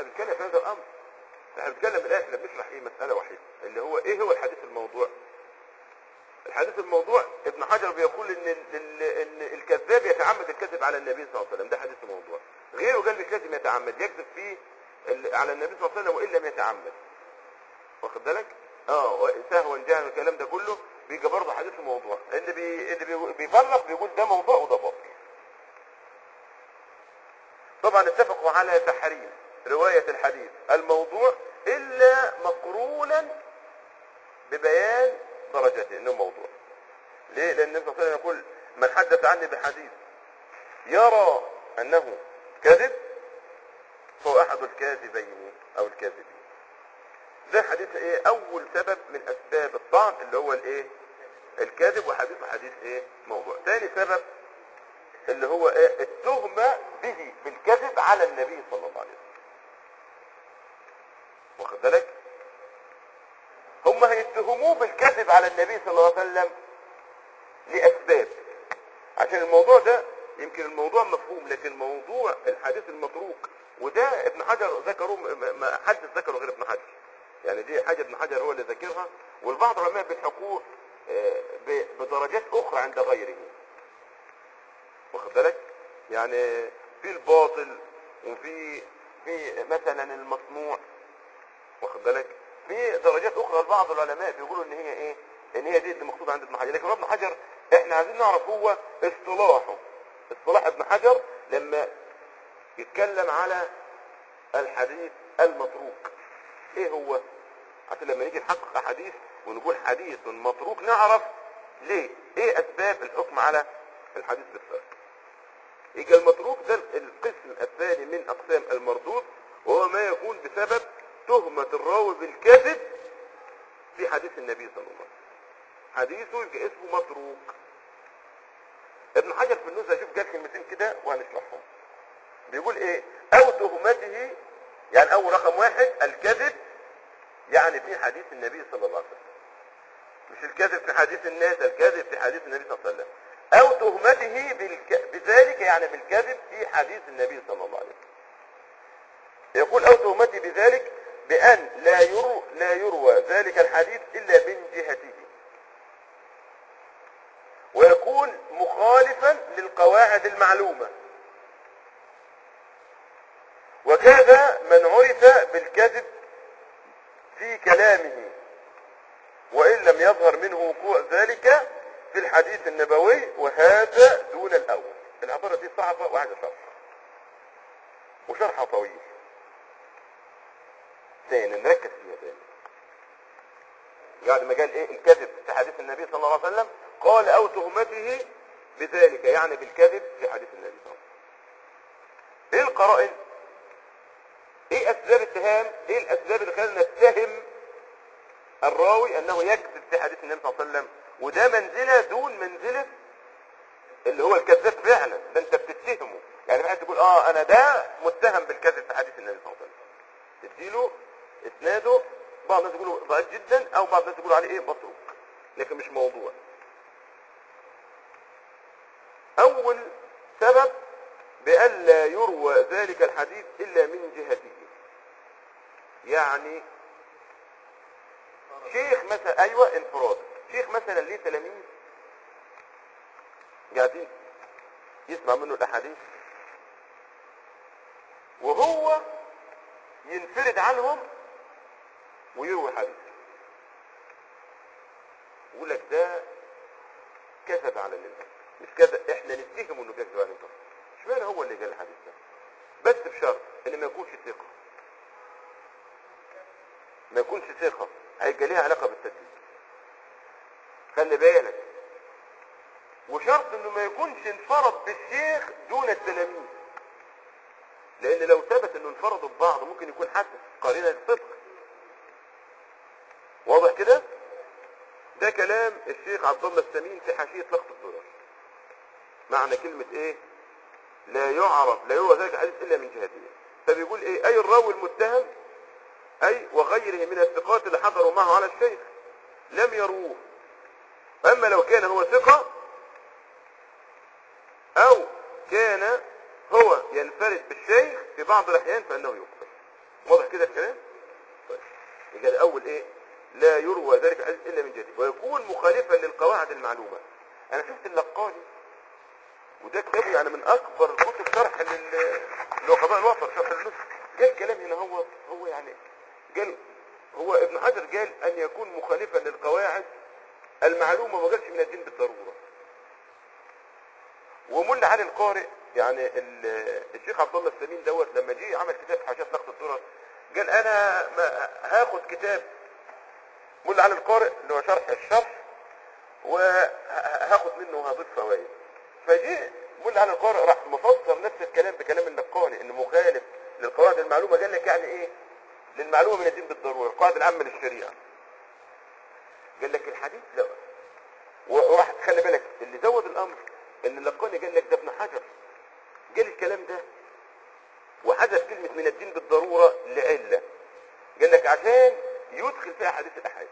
احنا بنتكلم في هذا الامر احنا بنتكلم الان احنا بنشرح ايه مساله واحده اللي هو ايه هو الحديث الموضوع الحديث الموضوع ابن حجر بيقول ان ال- ال- ان الكذاب يتعمد الكذب على النبي صلى الله عليه وسلم ده حديث الموضوع غيره قال مش لازم يتعمد يكذب فيه ال- على النبي صلى الله عليه وسلم وان لم يتعمد واخد بالك اه سهوا جهلا الكلام ده كله بيجي برضه حديث الموضوع اللي بي اللي بي- بيفرق بيقول ده موضوع وده باطل طبعا اتفقوا على تحريم رواية الحديث الموضوع إلا مقرونا ببيان درجته إنه موضوع ليه؟ لأن النبي صلى الله عليه وسلم يقول من حدث عني بحديث يرى أنه كذب فهو أحد الكاذبين أو الكاذبين ده حديث إيه؟ أول سبب من أسباب الطعن اللي هو الإيه؟ الكاذب وحديث حديث إيه؟ موضوع ثاني سبب اللي هو ايه التهمة به بالكذب على النبي صلى الله عليه وسلم واخد بالك هم هيتهموه بالكذب على النبي صلى الله عليه وسلم لأسباب عشان الموضوع ده يمكن الموضوع مفهوم لكن موضوع الحديث المتروك وده ابن حجر ذكره م- ما حد ذكره غير ابن حجر يعني دي حاجة ابن حجر هو اللي ذاكرها والبعض العلماء بيلحقوه آه، ب- بدرجات أخرى عند غيره واخد بالك يعني في الباطل وفي في مثلا المصنوع واخد بالك في درجات اخرى لبعض العلماء بيقولوا ان هي ايه ان هي دي اللي مقصوده عند ابن حجر لكن ابن حجر احنا عايزين نعرف هو اصطلاحه اصطلاح ابن حجر لما يتكلم على الحديث المتروك ايه هو عشان لما نيجي نحقق احاديث ونقول حديث متروك نعرف ليه ايه اسباب الحكم على الحديث بالترك يبقى المتروك ده القسم الثاني من اقسام المردود وهو ما يكون بسبب تهمة الراوي بالكذب في حديث النبي صلى الله عليه وسلم حديثه يبقى اسمه متروك ابن حجر في النزهة شوف جاب كلمتين كده وهنشرحهم بيقول ايه او تهمته يعني اول رقم واحد الكذب يعني في حديث النبي صلى الله عليه وسلم مش الكذب في حديث الناس الكذب في حديث النبي صلى الله عليه وسلم او تهمته بالك... بذلك يعني بالكذب في حديث النبي صلى الله عليه وسلم يقول او تهمته بذلك بان لا يرو لا يروى ذلك الحديث الا من جهته ويكون مخالفا للقواعد المعلومه وكذا من عرف بالكذب في كلامه وإن لم يظهر منه وقوع ذلك في الحديث النبوي وهذا دون الأول العبارة دي صعبة وعايزة شرح وشرحها طويل تاني نركز فيها تاني بعد ما قال ايه الكذب في حديث النبي صلى الله عليه وسلم قال او تهمته بذلك يعني بالكذب في حديث النبي صلى الله عليه وسلم ايه القرائن ايه اسباب اتهام ايه الاسباب اللي خلنا نتهم الراوي انه يكذب في حديث النبي صلى الله عليه وسلم وده منزلة دون منزلة اللي هو الكذاب فعلا ده انت بتتهمه يعني واحد تقول اه انا ده متهم بالكذب في حديث النبي صلى الله عليه وسلم تديله اسناده بعض الناس يقولوا ضعيف جدا او بعض الناس يقولوا عليه ايه متروك لكن مش موضوع اول سبب بألا يروى ذلك الحديث إلا من جهته يعني شيخ مثلا أيوة انفراد شيخ مثلا ليه تلاميذ قاعدين يسمع منه الأحاديث وهو ينفرد عنهم ويروي حديث يقول لك ده كذب على النبي مش كذا احنا نتهمه انه كذب على النبي اشمعنى هو اللي قال الحديث ده بس بشرط ان ما يكونش ثقه ما يكونش ثقه هيبقى ليها علاقه بالتدليس خلي بالك وشرط انه ما يكونش انفرد بالشيخ دون التلاميذ لان لو ثبت انه انفردوا ببعض ممكن يكون حسن قرينه الصدق واضح كده ده كلام الشيخ عبد الله السمين في حاشيه لقط الدرر معنى كلمه ايه لا يعرف لا يروى ذلك الحديث الا من جهته فبيقول ايه اي الراوي المتهم اي وغيره من الثقات اللي حضروا معه على الشيخ لم يروه اما لو كان هو ثقة او كان هو ينفرد بالشيخ في بعض الاحيان فانه يقبل واضح كده الكلام طيب يبقى الاول ايه لا يروى ذلك الحديث الا من جديد ويكون مخالفا للقواعد المعلومه انا شفت اللقاني وده كتاب يعني من اكبر كتب شرح لل- للقضاء الوفر شرح النص قال كلام هنا هو هو يعني قال هو ابن حجر قال ان يكون مخالفا للقواعد المعلومه ما قالش من الدين بالضروره وملا علي القارئ يعني ال- الشيخ عبد الله السمين دوت لما جه عمل كتاب حاجات نقد الدرر قال انا ما هاخد كتاب ملا علي القارئ اللي هو شرح الشرح وهاخد منه وهضيف فوائد فجه ملا علي القارئ راح مفسر نفس الكلام بكلام النقاني انه مخالف للقواعد المعلومه قال لك يعني ايه للمعلومه من الدين بالضروره القواعد العامه للشريعه قال لك الحديث لا وراح خلي بالك اللي زود الامر ان اللقاني قال لك ده ابن حجر قال الكلام ده وحذف كلمة من الدين بالضرورة لعلة قال لك عشان يدخل فيها حديث الأحاد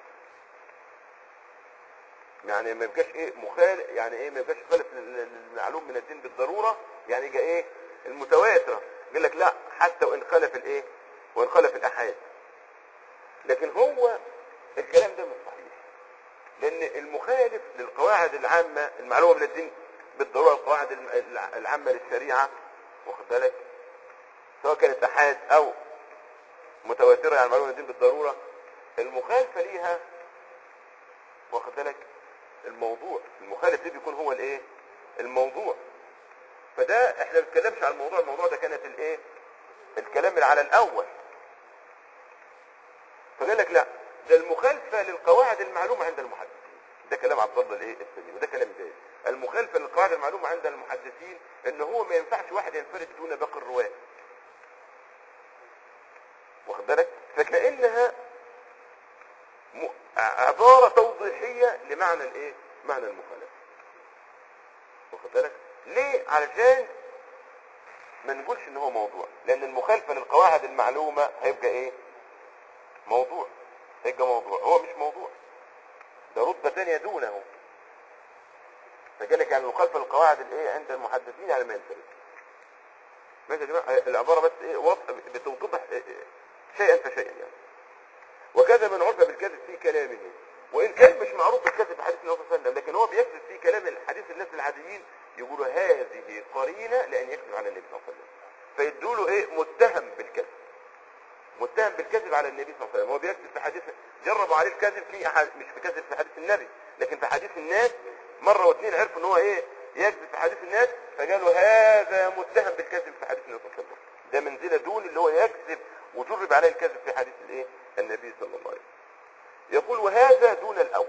يعني ما يبقاش ايه مخالف يعني ايه ما يبقاش خالف لل- للمعلوم من الدين بالضرورة يعني يبقى ايه المتواترة قال لك لا حتى وان خالف الايه وان خالف الأحاد لكن هو الكلام ده مش صحيح لان المخالف للقواعد العامة المعلومة من الدين بالضرورة القواعد الم- الع- العامة للشريعة واخد بالك سواء كانت احاد او متواترة يعني معلومة من الدين بالضرورة المخالفة ليها واخد بالك الموضوع المخالف دي بيكون هو الايه الموضوع فده احنا ما بنتكلمش على الموضوع الموضوع ده كانت الايه الكلام اللي على الاول فقال لك لا ده المخالفة للقواعد المعلومة عند المحدثين ده كلام عبد الله الايه السليم وده كلام زي المخالفة للقواعد المعلومة عند المحدثين ان هو ما ينفعش واحد ينفرد دون باقي الرواة واخد بالك فكأنها م... عبارة توضيحية لمعنى الايه معنى المخالفة واخد بالك ليه علشان ما نقولش ان هو موضوع لان المخالفة للقواعد المعلومة هيبقى ايه موضوع هيبقى موضوع هو مش موضوع ده رتبة تانية دونه فجالك يعني المخالفة للقواعد الايه عند المحدثين يعني ما ينفرد ماشي يا جماعة العبارة بس ايه وضع بتوضح إيه إيه شيئا فشيئا يعني وكذا من عرف بالكذب في كلامه وان كان مش معروف بالكذب في حديث النبي صلى الله عليه وسلم لكن هو بيكذب في كلام الحديث الناس العاديين يقولوا هذه قرينة لان يكذب على النبي صلى الله عليه وسلم فيدوا له ايه متهم بالكذب متهم بالكذب على النبي صلى الله عليه وسلم هو بيكذب في حديث جربوا عليه الكذب في أحد مش في كذب في حديث النبي لكن في حديث الناس مرة واثنين عرفوا ان هو ايه يكذب في حديث الناس فقالوا هذا متهم بالكذب في حديث النبي صلى الله عليه وسلم ده منزلة دون اللي هو يكذب وجرب عليه الكذب في حديث الايه النبي صلى الله عليه وسلم يقول وهذا دون الاول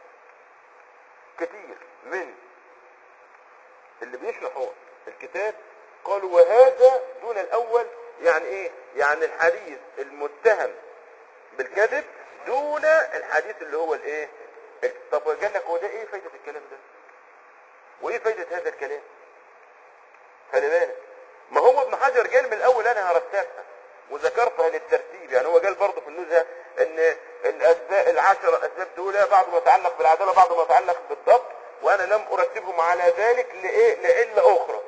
كثير من اللي بيشرحوا الكتاب قالوا وهذا دون الاول يعني ايه يعني الحديث المتهم بالكذب دون الحديث اللي هو الايه طب قال لك هو ده ايه فايدة الكلام ده وايه فايدة هذا الكلام خلي بالك ما هو ابن حجر قال من الاول انا هرتبها وذكرتها للترتيب يعني هو قال برضه في النزهة ان الاسباب العشر اسباب دول بعض ما يتعلق بالعدالة بعض ما يتعلق بالضبط وانا لم ارتبهم على ذلك لايه لعلة اخرى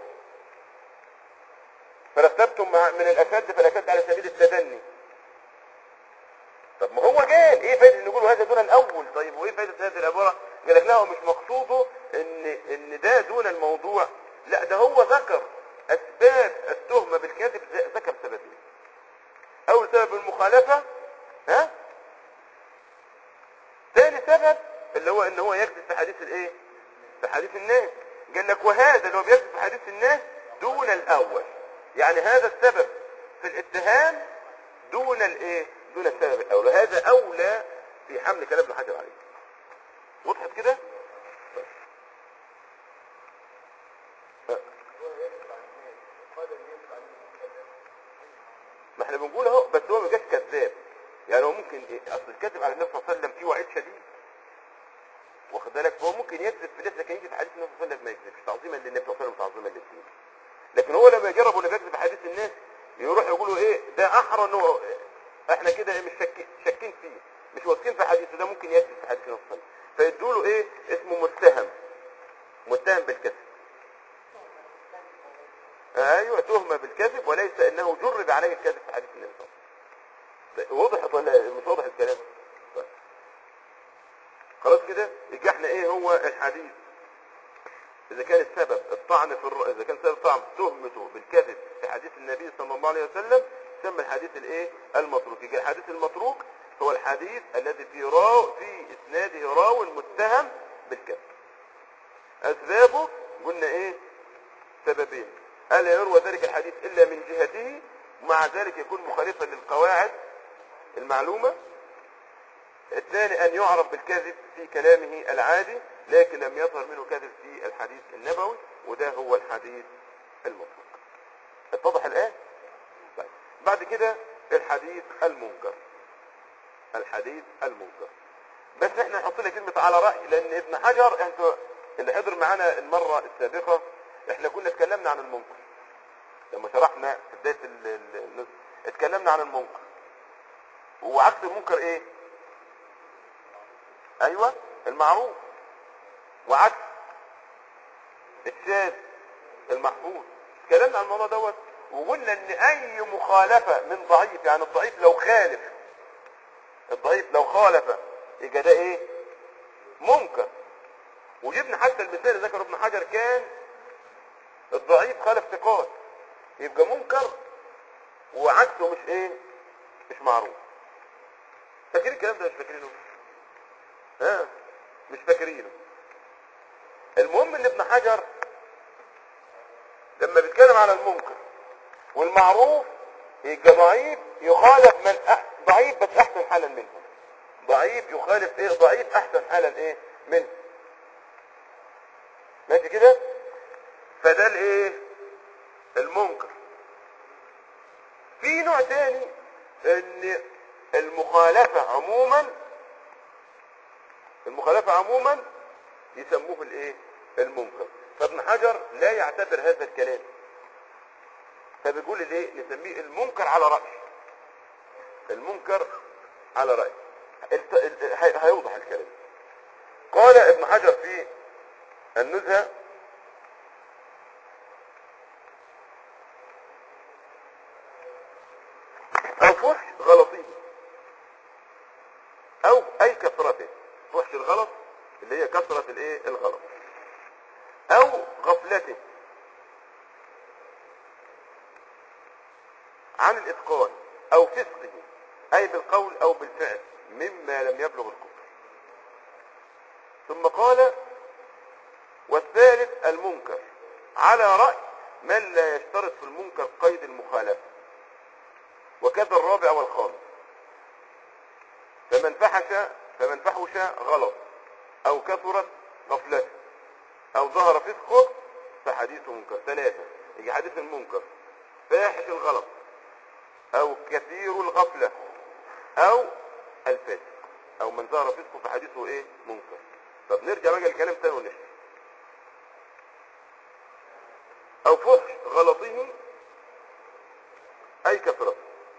فرتبتم مع- من الاشد فالاشد على سبيل التدني طب ما هو قال ايه فايدة ان نقول هذا دون الاول طيب وايه فايدة هذه العبارة قال لك لا هو مش مقصوده ان ان ده دون الموضوع لا ده هو ذكر اسباب التهمة بالكذب ز- ذكر سببين اول سبب المخالفة ها ثاني سبب اللي هو ان هو يكذب في حديث الايه في حديث الناس قال لك وهذا اللي هو بيكذب في حديث الناس دون الاول يعني هذا السبب في الاتهام دون الايه دون السبب الاول وهذا اولى في حمل كلام ابن حجر عليه وضحت كده طيب. ما احنا بنقول اهو بس هو ما جاش كذاب يعني هو ممكن ايه اصل الكذب على النبي صلى الله عليه وسلم فيه وعيد شديد واخد بالك فهو ممكن يكذب في ناس لكن يجي في حديث النبي صلى الله عليه وسلم ما يكذبش تعظيما للنبي صلى الله عليه وسلم تعظيما للدين لكن هو لما يجرب ولا بيكذب في حديث الناس يروح يقولوا ايه ده احرى ان هو احنا كده مش شاكين شاكين فيه مش واثقين في حديثه ده ممكن يكذب في حديث النبي صلى الله عليه وسلم فيدوا له ايه اسمه متهم متهم بالكذب ايوه تهمه بالكذب وليس انه جرب عليه الكذب في حديث النبي صلى الله عليه وسلم كده يبقى احنا ايه هو الحديث اذا كان السبب الطعن في الر... اذا كان سبب الطعن تهمته بالكذب في حديث النبي صلى الله عليه وسلم يسمى الحديث الايه المتروك يبقى الحديث المتروك هو الحديث الذي في راو في اسناده راو متهم بالكذب اسبابه قلنا ايه سببين الا يروى ذلك الحديث الا من جهته ومع ذلك يكون مخالفا للقواعد المعلومه الثاني أن يعرف بالكذب في كلامه العادي لكن لم يظهر منه كذب في الحديث النبوي وده هو الحديث المطلق اتضح الآن؟ طيب. بعد كده الحديث المنكر الحديث المنكر بس احنا نحط لك كلمة على رأي لأن ابن حجر انتوا اللي حضر معانا المرة السابقة احنا كنا اتكلمنا عن المنكر لما شرحنا في بداية ال- ال- النصف اتكلمنا عن المنكر وعكس المنكر ايه؟ ايوه المعروف وعكس الشاذ المحفوظ اتكلمنا عن الموضوع دوت وقلنا ان اي مخالفه من ضعيف يعني الضعيف لو خالف الضعيف لو خالف يبقى ده ايه منكر وجبنا حتى المثال اللي ذكره ابن حجر كان الضعيف خالف ثقات يبقى منكر وعكسه مش ايه مش معروف فاكرين الكلام ده مش فاكرينه ها مش فاكرينه المهم ان ابن حجر لما بيتكلم على المنكر والمعروف يبقى ضعيف يخالف من أح... ضعيف بس احسن حالا منه ضعيف يخالف ايه ضعيف احسن حالا ايه منه ماشي كده فده الايه المنكر في نوع تاني ان المخالفة عموما المخالفة عموما يسموه الايه المنكر فابن حجر لا يعتبر هذا الكلام فبيقول الايه نسميه المنكر على رأي المنكر على رأي الت- ال- هي- هيوضح الكلام قال ابن حجر في النزهة أو فحش غلطيه أو أي كثرته فحش الغلط اللي هي كثرة الايه الغلط أو غفلته عن الإتقان أو فسقه أي بالقول أو بالفعل مما لم يبلغ الكفر ثم قال والثالث المنكر على رأي من لا يشترط في المنكر قيد المخالفة وكذا الرابع والخامس فمن فحش فمن فحش غلط أو كثرت غفلته أو ظهر فسقه فحديثه منكر ثلاثة يجي حديث المنكر فاحش الغلط أو كثير الغفلة أو الفاسق أو من ظهر فسقه فحديثه إيه منكر طب نرجع بقى الكلام تاني ونشرح أو فحش غلطه أي كثرته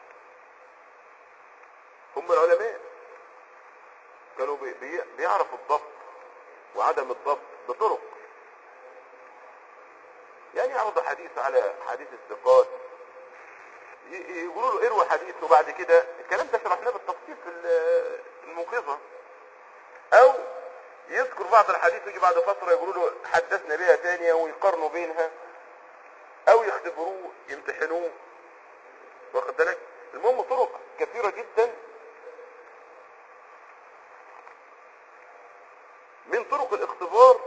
هم العلماء كانوا بي بي بيعرفوا الضبط وعدم الضبط بطرق يعني يعرض حديث على حديث الثقات ي- يقولوا له اروى حديث وبعد كده الكلام ده شرحناه بالتفصيل في ال- الموقظة او يذكر بعض الحديث ويجي بعد فترة يقولوا له حدثنا بها تانية ويقارنوا بينها او يختبروه يمتحنوه واخد بالك المهم طرق كثيرة جدا من طرق الاختبار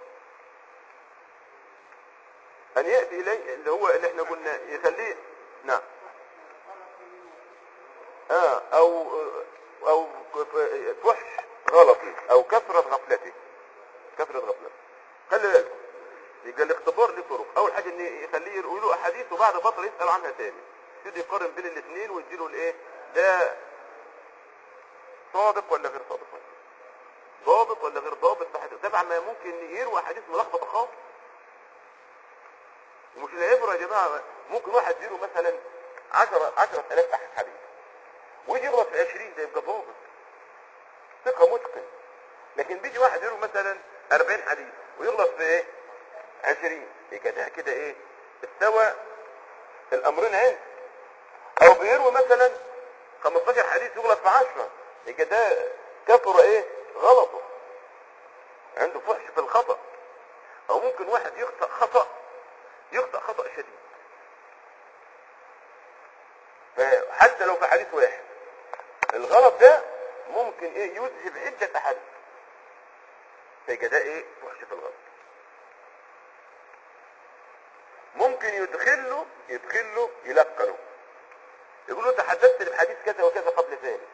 ان يأتي اليه اللي هو اللي احنا قلنا يخليه نعم اه او او فحش غلطي او كثرة غفلته كثرة غفلته خلي بالكم يبقى الاختبار له طرق اول حاجه ان يخليه يقول له احاديث وبعد فتره يسال عنها تاني يبتدي يقارن بين الاثنين ويديله الايه ده صادق ولا غير صادق ضابط ولا غير ضابط طبعا ما ممكن يروي احاديث ملخبطه خالص ومش العبره يا جماعه ممكن واحد يروي مثلا 10 10000 حديث ويجي يغلط في 20 ده يبقى ضابط ثقه متقن لكن بيجي واحد يروي مثلا 40 حديث ويغلط في ايه 20 يبقى ده كده ايه استوى الامرين عند او بيروي مثلا 15 حديث يغلط في 10 يبقى ده كثر ايه غلطه ممكن واحد يخطأ خطأ يخطأ خطأ شديد فحتى لو في حديث واحد الغلط ده ممكن ايه يذهب عدة احاديث فيبقى ده ايه وحشة الغلط ممكن يدخله يدخله يلقنه يقول له انت حدثت بحديث كذا وكذا قبل ذلك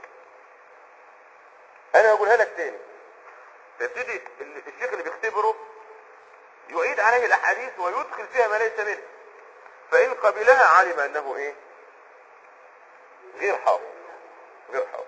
انا اقولها لك تاني فيبتدي ال- الشيخ اللي بيختبره يعيد عليه الاحاديث ويدخل فيها ما ليس منه فان قبلها علم انه ايه غير حافظ غير حافظ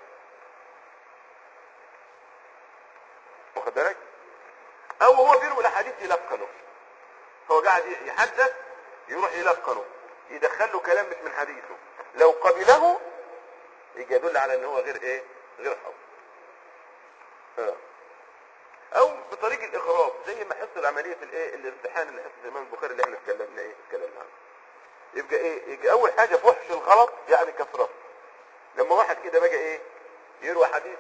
واخد بالك او هو بيروي الاحاديث يلقنه هو قاعد يحدث يروح يلقنه يدخل له كلام مش من حديثه لو قبله يجي يدل على ان هو غير ايه غير حافظ آه. او بطريق الاغراب زي ما حصل عمليه الايه الامتحان اللي حصل الامام البخاري اللي احنا اتكلمنا ايه اتكلمنا عنه يبقى ايه يبقى اول حاجه فحش الغلط يعني كثرته لما واحد كده بقى ايه يروي حديث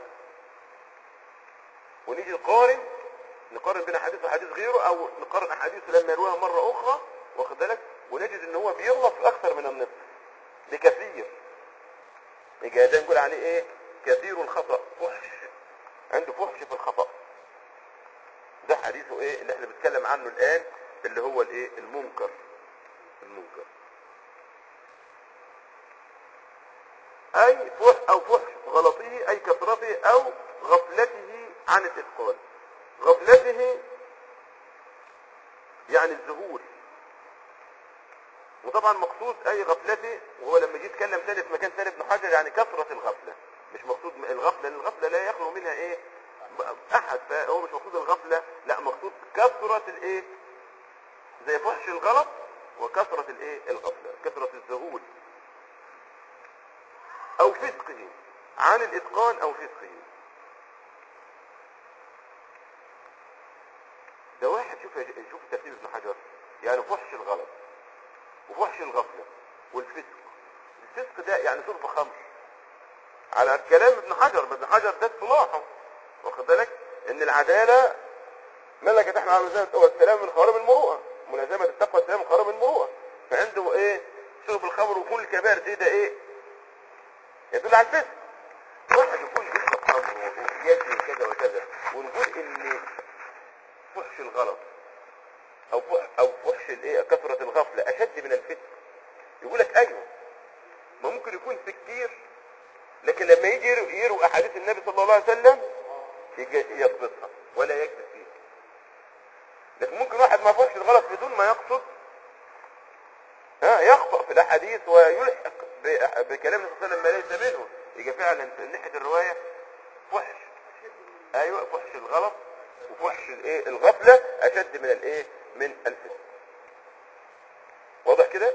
ونيجي نقارن نقارن بين حديث وحديث غيره او نقارن احاديث لما يرويها مره اخرى واخد بالك ونجد ان هو بيغلط في اكثر من النصف بكثير يبقى ده نقول عليه ايه كثير الخطا فحش عنده فحش في الخطا ده حديثه ايه اللي احنا بنتكلم عنه الان اللي هو الايه المنكر المنكر اي فح او فحش غلطه اي كثرته او غفلته عن الاتقان غفلته يعني الذهول وطبعا مقصود اي غفلته وهو لما جه يتكلم ثاني في مكان ثاني ابن حجر يعني كثرة الغفلة مش مقصود الغفلة لأن الغفلة لا يخلو منها ايه احد فهو مش مقصود الغفلة لا مقصود كثرة الايه زي فحش الغلط وكثرة الايه الغفلة كثرة الذهول او فسقه عن الاتقان او فسقه ده واحد شوف شوف ترتيب ابن حجر يعني فحش الغلط وفحش الغفلة والفسق الفسق ده يعني شرب خمر على كلام ابن حجر ابن حجر ده اصطلاحه واخد بالك ان العدالة ملكت احنا على ملزمة والسلام من خوارم المروءة ملازمة التقوى والسلام من خوارم المروءة فعنده ايه شرب الخمر وكل الكبائر دي ده ايه يدل على الفسق واحد يكون بيشرب خمر ويجري كذا وكذا ونقول ان فحش الغلط او فح او فحش الايه كثرة الغفلة اشد من الفسق يقول لك ايوه ما ممكن يكون سكير لكن لما يجي يرو- يروي احاديث النبي صلى الله عليه وسلم يجي يضبطها ولا يكذب فيها لكن ممكن واحد ما فحش الغلط بدون ما يقصد ها يخطأ في الاحاديث ويلحق ب- بكلام النبي صلى الله عليه وسلم ما ليس منه يجي فعلا من ناحيه الروايه فحش ايوه فحش الغلط وفحش الايه الغفله اشد من الايه من الفسق واضح كده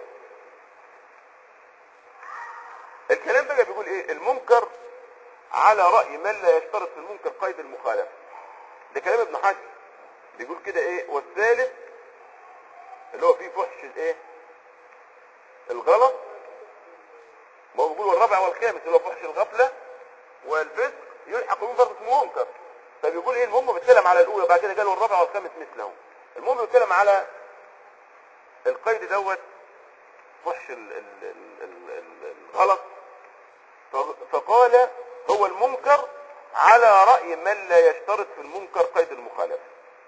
الكلام بقى بيقول ايه المنكر على رأي من لا يشترط في المنكر قيد المخالفة ده كلام ابن حجر بيقول كده ايه والثالث اللي هو فيه فحش الايه الغلط ما هو بيقول والرابع والخامس اللي هو فحش الغفلة والفسق يلحق به برضه اسمه منكر فبيقول ايه المهم بيتكلم على الاولى بعد كده قال والرابع والخامس مثله المهم بيتكلم على القيد دوت فحش ال- ال- ال- ال- ال- الغلط ف- فقال هو المنكر على رأي من لا يشترط في المنكر قيد المخالفة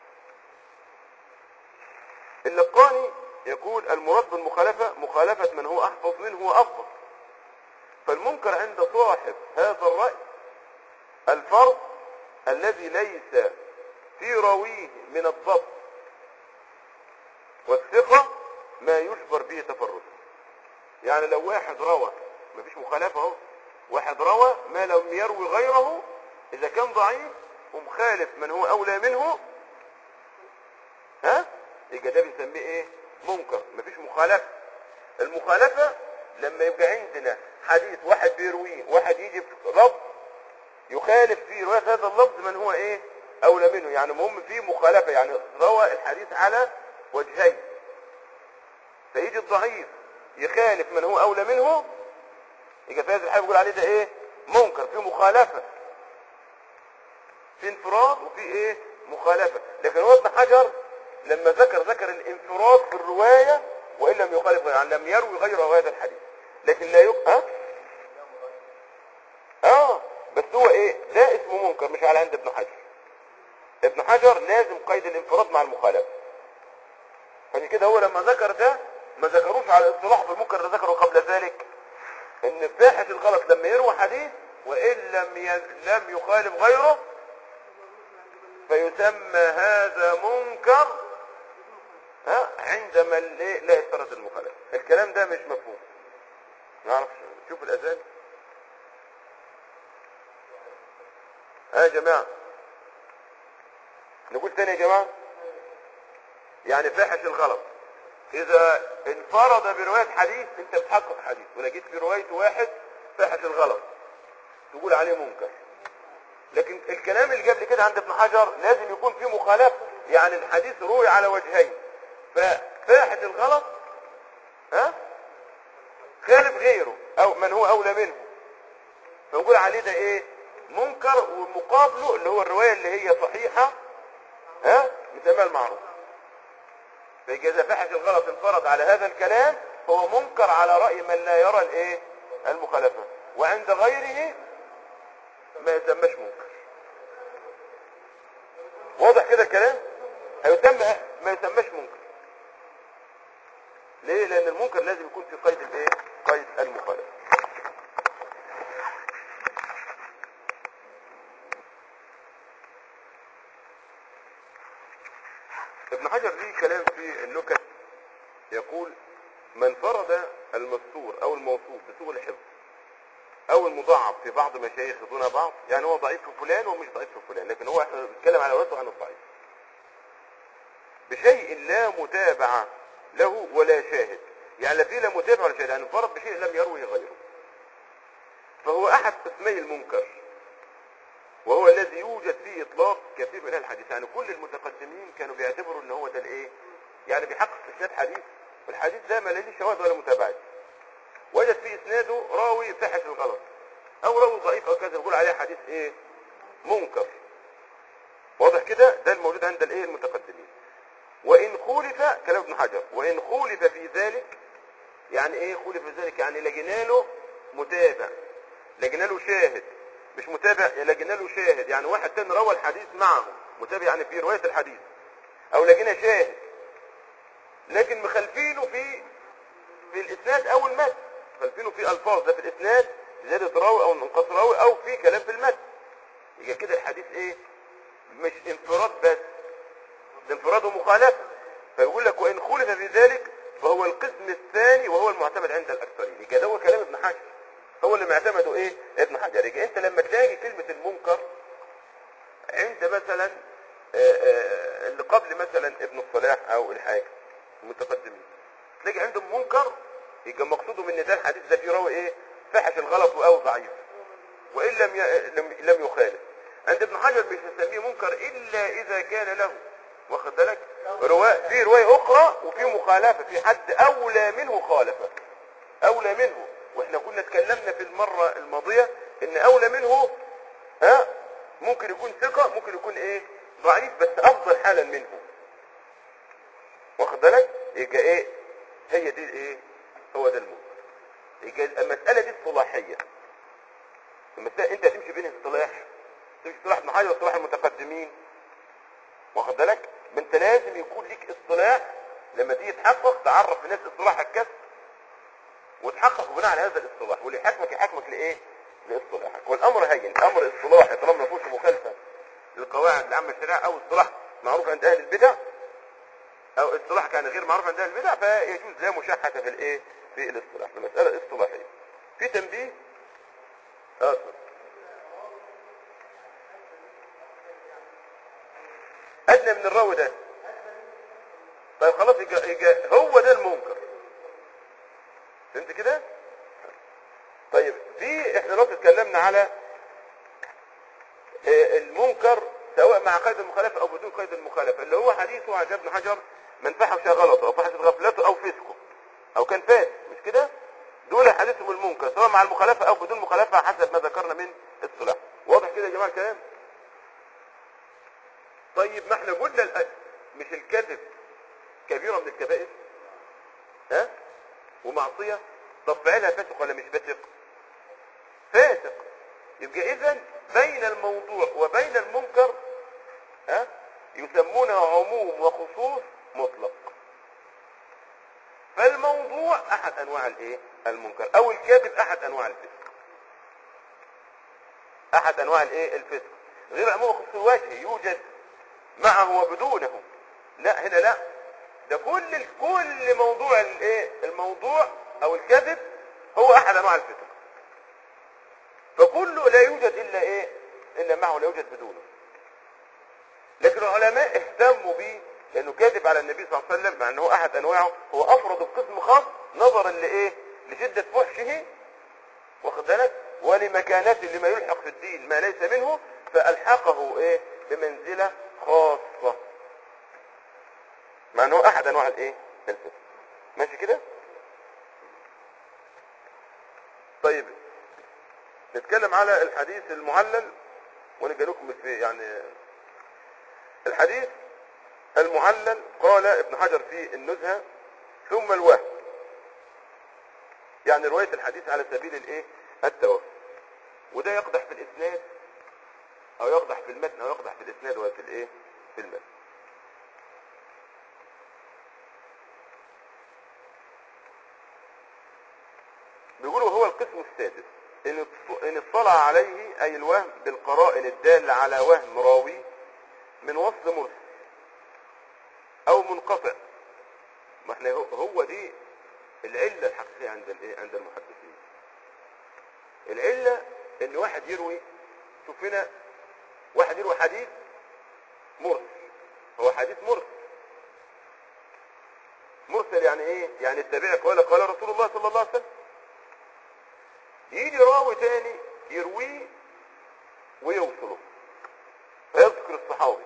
اللقاني يقول المراد بالمخالفة مخالفة من هو أحفظ منه وأفضل فالمنكر عند صاحب هذا الرأي الفرض الذي ليس في راويه من الضبط والثقة ما يجبر به تفرده يعني لو واحد روى مفيش مخالفة اهو واحد روى ما لم يروي غيره اذا كان ضعيف ومخالف من هو اولى منه ها يبقى ده بنسميه ايه منكر مفيش مخالفة المخالفة لما يبقى عندنا حديث واحد بيرويه واحد يجي في لفظ يخالف في رواية هذا اللفظ من هو ايه اولى منه يعني مهم فيه مخالفة يعني روى الحديث على وجهين فيجي الضعيف يخالف من هو اولى منه يبقى في هذه الحاله بيقول عليه ده ايه منكر في مخالفه في انفراد وفي ايه مخالفه لكن هو ابن حجر لما ذكر ذكر الانفراد في الرواية وإن لم يخالف غيره يعني لم يروي غير هذا الحديث لكن لا يق... ها؟ اه بس هو ايه ده اسمه منكر مش على عند ابن حجر ابن حجر لازم قيد الانفراد مع المخالفة عشان كده هو لما ذكر ده ما ذكروش على الاصطلاح في المنكر اللي ذكره قبل ذلك ان فاحش الغلط لما يروى حديث وان لم ي... لم يخالف غيره فيسمى هذا منكر ها عندما لا لا يشترط المخالفه الكلام ده مش مفهوم نعرف شوف الاذان ها يا جماعه نقول تاني يا جماعه يعني فاحش الغلط اذا انفرد بروايه حديث انت بتحقق حديث ولقيت في روايه واحد فاحش الغلط تقول عليه منكر لكن الكلام اللي قبل كده عند ابن حجر لازم يكون فيه مخالفه يعني الحديث روي على وجهين ففاحش الغلط ها خالف غيره او من هو اولى منه فنقول عليه ده ايه منكر ومقابله اللي هو الروايه اللي هي صحيحه ها مسمى المعروف فيجي اذا فحش الغلط انفرد على هذا الكلام هو منكر على راي من لا يرى الايه المخالفه وعند غيره ما يسمىش منكر واضح كده الكلام هيسمى ما يسمىش منكر ليه لان المنكر لازم يكون في قيد الايه قيد المخالفه ابن حجر ليه كلام في النكت يقول من فرد المستور او الموصوف بسوء الحفظ او المضاعف في بعض مشايخ دون بعض يعني هو ضعيف في فلان ومش ضعيف في فلان لكن هو احنا بنتكلم على وجهه عن الضعيف بشيء لا متابعة له ولا شاهد يعني لا فيه لا متابع ولا شاهد يعني انفرد بشيء لم يروه غيره فهو احد قسمي المنكر وهو الذي يوجد فيه اطلاق كثير من أهل الحديث يعني كل المتقدمين كانوا بيعتبروا ان هو ده الايه يعني بيحقق اسناد حديث والحديث ده ما لديه شواهد ولا متابعات وجد في اسناده راوي فحش الغلط او راوي ضعيف او كذا يقول عليه حديث ايه منكر واضح كده ده الموجود عند الايه المتقدمين وان خولف كلام ابن حجر وان خولف في ذلك يعني ايه خولف في ذلك يعني لجنا له متابع لجنا له شاهد مش متابع لجنا له شاهد يعني واحد تاني روى الحديث معه متابع يعني في رواية الحديث او لجنا شاهد لكن مخالفينه في في الاسناد او المتن مخالفينه في الفاظ ده في الاسناد زيادة راوي او انقاص راوي او في كلام في المتن يبقى كده الحديث ايه مش انفراد بس ده انفراد ومخالفة فيقول لك وان خولف في ذلك فهو القسم الثاني وهو المعتمد عند الاكثرين يبقى ده هو كلام ابن حجر هو اللي معتمده ايه ابن حجر يبقى انت لما تلاقي كلمة المنكر عند مثلا آه، آه، اللي قبل مثلا ابن الصلاح او الحاكم المتقدمين تلاقي عندهم منكر يبقى مقصودهم ان ده الحديث ده فيه راوي ايه فحش الغلط او ضعيف وان لم ي... لم, لم يخالف عند ابن حجر مش هنسميه منكر الا اذا كان له واخد بالك رواية في رواية اخرى وفي مخالفة في حد اولى منه خالفه اولى منه واحنا كنا اتكلمنا في المرة الماضية ان اولى منه ها ممكن يكون ثقة ممكن يكون ايه ضعيف بس افضل حالا منه واخد بالك يبقى ايه هي دي ايه هو ده المنكر يبقى المسألة دي اصطلاحية المسألة انت تمشي بين اصطلاح تمشي اصطلاح ابن حجر واصطلاح المتقدمين واخد بالك ما انت لازم يكون ليك اصطلاح لما تيجي تحقق تعرف الناس اصطلاح الكسب وتحقق بناء على هذا الاصطلاح واللي يحكمك يحكمك لايه لاصطلاحك والامر هين الامر اصطلاحي طالما ما فيهوش مخالفه للقواعد العامه الشريعه او اصطلاح معروف عند اهل البدع او اصطلاح كان غير معروف عند اهل البدع فيجوز لا مشاحه في الايه في الاصطلاح في مساله اصطلاحيه في تنبيه اه اتفضل. ادنى من الراوي ده طيب خلاص يجا يجا هو ده المنكر فهمت كده طيب في احنا دلوقتي اتكلمنا على آه، المنكر سواء مع قيد المخالفه او بدون قيد المخالفه اللي هو حديثه عن ابن حجر من فحش غلطه او فحشت غفلته او فسقه او كان فاسق مش كده دول حديثهم المنكر سواء مع المخالفه او بدون مخالفه حسب ما ذكرنا من الصلاح واضح كده يا جماعه الكلام طيب ما احنا قلنا الأ- مش الكذب كبيرة من الكبائر ها ومعصية طب فعلها فاسق ولا مش فاسق فاسق يبقى اذا بين الموضوع وبين المنكر ها يسمونها عموم وخصوص مطلق فالموضوع احد انواع الايه المنكر او الكذب احد انواع الفسق احد انواع الايه الفسق غير عموم وخصوص الوجه يوجد معه وبدونه لا هنا لا ده كل كل موضوع الايه الموضوع او الكذب هو احد انواع الفسق فكله لا يوجد الا ايه الا معه لا يوجد بدونه لكن العلماء اهتموا به لانه كاذب على النبي صلى الله عليه وسلم مع انه احد انواعه هو افرض بقسم خاص نظرا لايه لشدة فحشه واخد بالك ولمكانته لما يلحق في الدين ما ليس منه فالحقه ايه بمنزلة خاصة مع انه احد انواع الايه الفسق ماشي كده طيب نتكلم على الحديث المعلل ونجي لكم في يعني الحديث المعلل قال ابن حجر في النزهة ثم الوهم يعني رواية الحديث على سبيل الايه التوهم وده يقدح في الاسناد او يقدح في المتن او يقدح في الاسناد وفي الايه في المتن بيقولوا هو القسم السادس ان ان اطلع عليه اي الوهم بالقرائن الدالة على وهم راوي من وصل مرسل او منقطع ما احنا هو, هو دي العلة الحقيقية عند الايه عند المحدثين العلة ان واحد يروي شوف هنا واحد يروي حديث مرسل هو حديث مرسل مرسل يعني ايه يعني التابعي قال قال رسول الله صلى الله عليه وسلم يجي راوي تاني يرويه ويوصله فيذكر الصحابي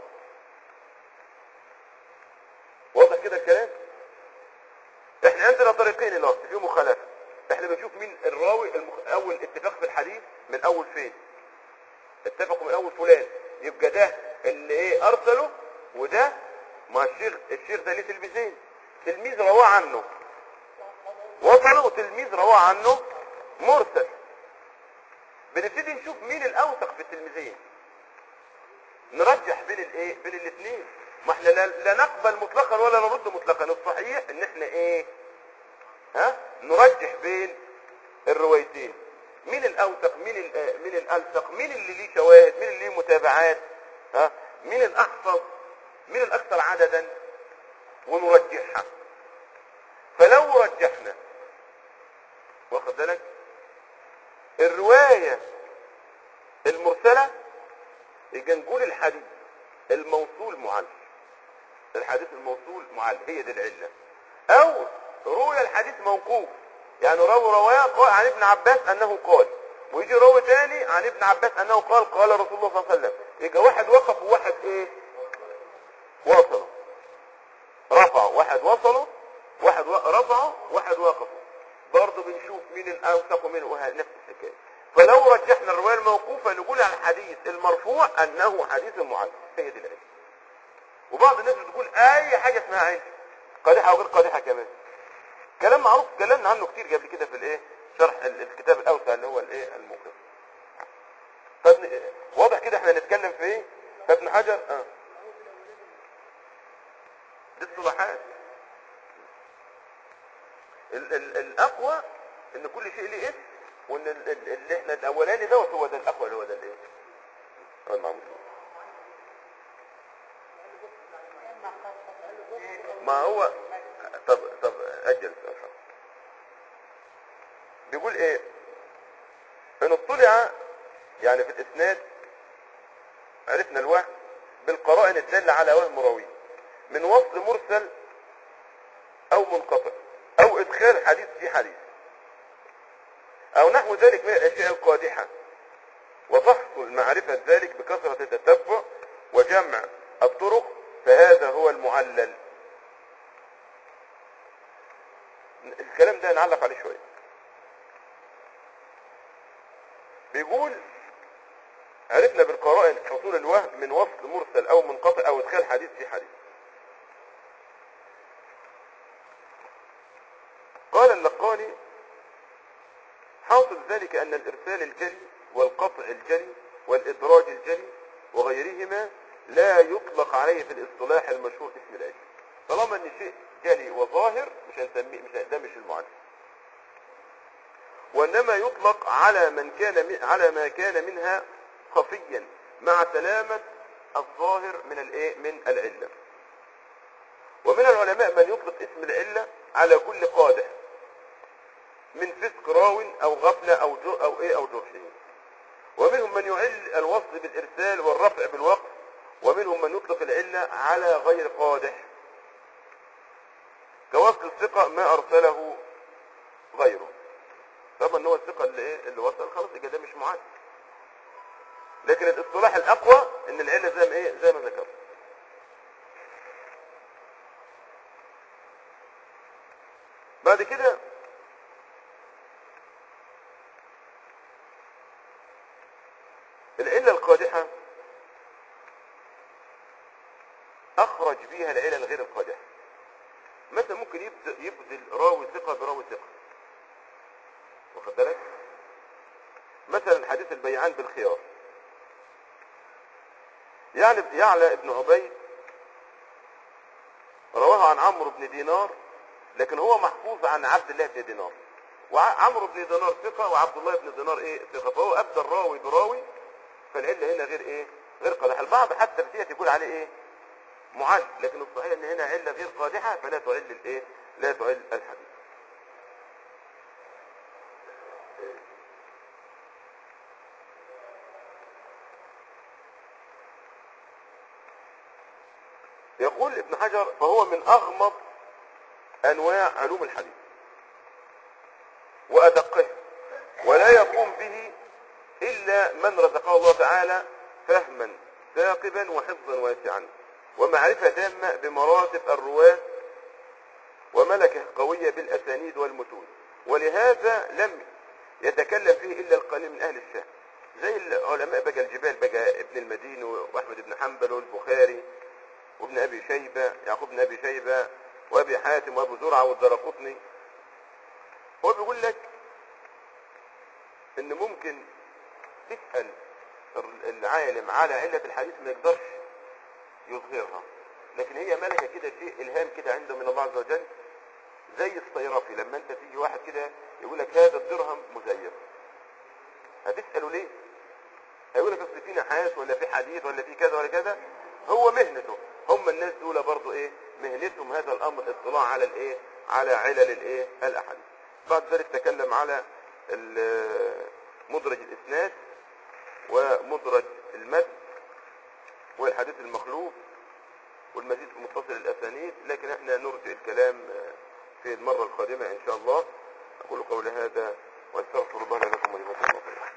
واضح كده الكلام احنا عندنا طريقين الوقت في مخالفه احنا بنشوف مين الراوي المخ... اول اتفاق في الحديث من اول فين اتفقوا من اول فلان يبقى ده اللي ايه ارسله وده ما الشيخ الشيخ ده ليه تلميذين تلميذ رواه عنه وصله وتلميذ رواه عنه مرسل بنبتدي نشوف مين الاوثق في التلميذين نرجح بين الايه بين الاثنين ما احنا لا, لا نقبل مطلقا ولا نرد مطلقا الصحيح ان احنا ايه ها نرجح بين الروايتين مين الاوثق مين ال- مين الالصق مين اللي ليه شواهد مين اللي ليه متابعات ها مين الاحفظ مين الاكثر عددا ونرجحها فلو رجحنا واخد بالك الرواية المرسلة يبقى نقول الحديث الموصول معل الحديث الموصول معل هي دي العلة او روي الحديث موقوف يعني راوي رواية قال عن ابن عباس انه قال ويجي راوي تاني عن ابن عباس انه قال قال رسول الله صلى الله عليه وسلم يبقى واحد وقف وواحد ايه وصله رفعه واحد وصله واحد و- رفعه واحد وقفه برضه بنشوف مين الاوثق ومين وه- نفس الحكايه فلو رجحنا الروايه الموقوفه نقول على الحديث المرفوع انه حديث معلق هي دي العلم وبعض الناس بتقول اي حاجه اسمها علم قادحه وغير قادحه كمان كلام معروف اتكلمنا عنه كتير قبل كده في الايه شرح ال- الكتاب الاوسع اللي هو الايه الموقف فابن واضح كده احنا نتكلم في ايه فابن حجر اه دي الصلاحات ال ال الاقوى ان كل شيء ليه اسم وان ال- ال- اللي احنا الاولاني دوت هو ده الاقوى اللي هو ده الايه هو المعمول ما هو طب طب اجل أفهم. بيقول ايه ان اطلع يعني في الاسناد عرفنا الوهم بالقرائن الدالة على وهم راوي من وصل مرسل او منقطع او ادخال حديث في حديث او نحو ذلك من الاشياء القادحة وتحصل معرفة ذلك بكثرة التتبع وجمع الطرق فهذا هو المعلل الكلام ده نعلق عليه شوية بيقول عرفنا بالقرائن حصول الوهم من وصل مرسل او منقطع او ادخال حديث في حديث قال اللقاني حاصل ذلك أن الإرسال الجلي والقطع الجلي والإدراج الجلي وغيرهما لا يطلق عليه في الاصطلاح المشهور اسم العلم طالما ان شيء جلي وظاهر مش هنسميه مش ده مش المعلم وانما يطلق على من كان من على ما كان منها خفيا مع سلامة الظاهر من الايه من العلة ومن العلماء من يطلق اسم العلة على كل قادح من فسق راو او غفلة او جو او ايه او جرح ومنهم من يعل الوصل بالارسال والرفع بالوقف ومنهم من يطلق العلة على غير قادح كوصل الثقة ما ارسله غيره طبعا ان هو الثقة اللي ايه اللي وصل خلاص يبقى ده مش معاد لكن الاصطلاح الاقوى ان العلة زي ما ايه زي ما ذكرت بعد كده العلة القادحة أخرج بيها العلل غير القادحة مثلا ممكن يبدأ يبدل راوي ثقة براوي ثقة واخد بالك مثلا حديث البيعان بالخيار يعني يعلى ابن عبيد رواه عن عمرو بن دينار لكن هو محفوظ عن عبد الله بن دينار وعمرو بن دينار ثقة وعبد الله بن دينار ايه ثقة فهو ابدل راوي براوي فالعلة هنا غير ايه غير قادحة البعض حتى في يقول عليه ايه معل لكن الصحيح ان هنا علة غير قادحة فلا تعل الايه لا تعل الحديث يقول ابن حجر فهو من اغمض انواع علوم الحديث وادقه ولا يقوم به الا من رزقه الله تعالى فهما ثاقبا وحفظا واسعا ومعرفة تامة بمراتب الرواة وملكة قوية بالأسانيد والمتون ولهذا لم يتكلم فيه إلا القليل من أهل الشام زي العلماء بقى الجبال بقى ابن المديني وأحمد بن حنبل والبخاري وابن أبي شيبة يعقوب بن أبي شيبة وأبي حاتم وأبو زرعة والدرقطني هو بيقول لك إن ممكن تسأل العالم على علة الحديث ما يقدرش يظهرها لكن هي ملكة كده شيء إلهام كده عنده من الله عز وجل زي الصيرفي لما انت تيجي واحد كده يقول لك هذا الدرهم مزيف هتسأله ليه هيقول لك اصل في نحاس ولا في حديد ولا في كذا ولا كذا هو مهنته هم الناس دول برضو ايه مهنتهم هذا الامر اطلاع على الايه على علل الايه الاحاديث بعد ذلك تكلم على مدرج الاسناد ومدرج المد والحديث المخلوق والمزيد في متصل الاسانيد لكن احنا نرجع الكلام في المرة القادمة ان شاء الله اقول قولي هذا واستغفر الله لكم ولكم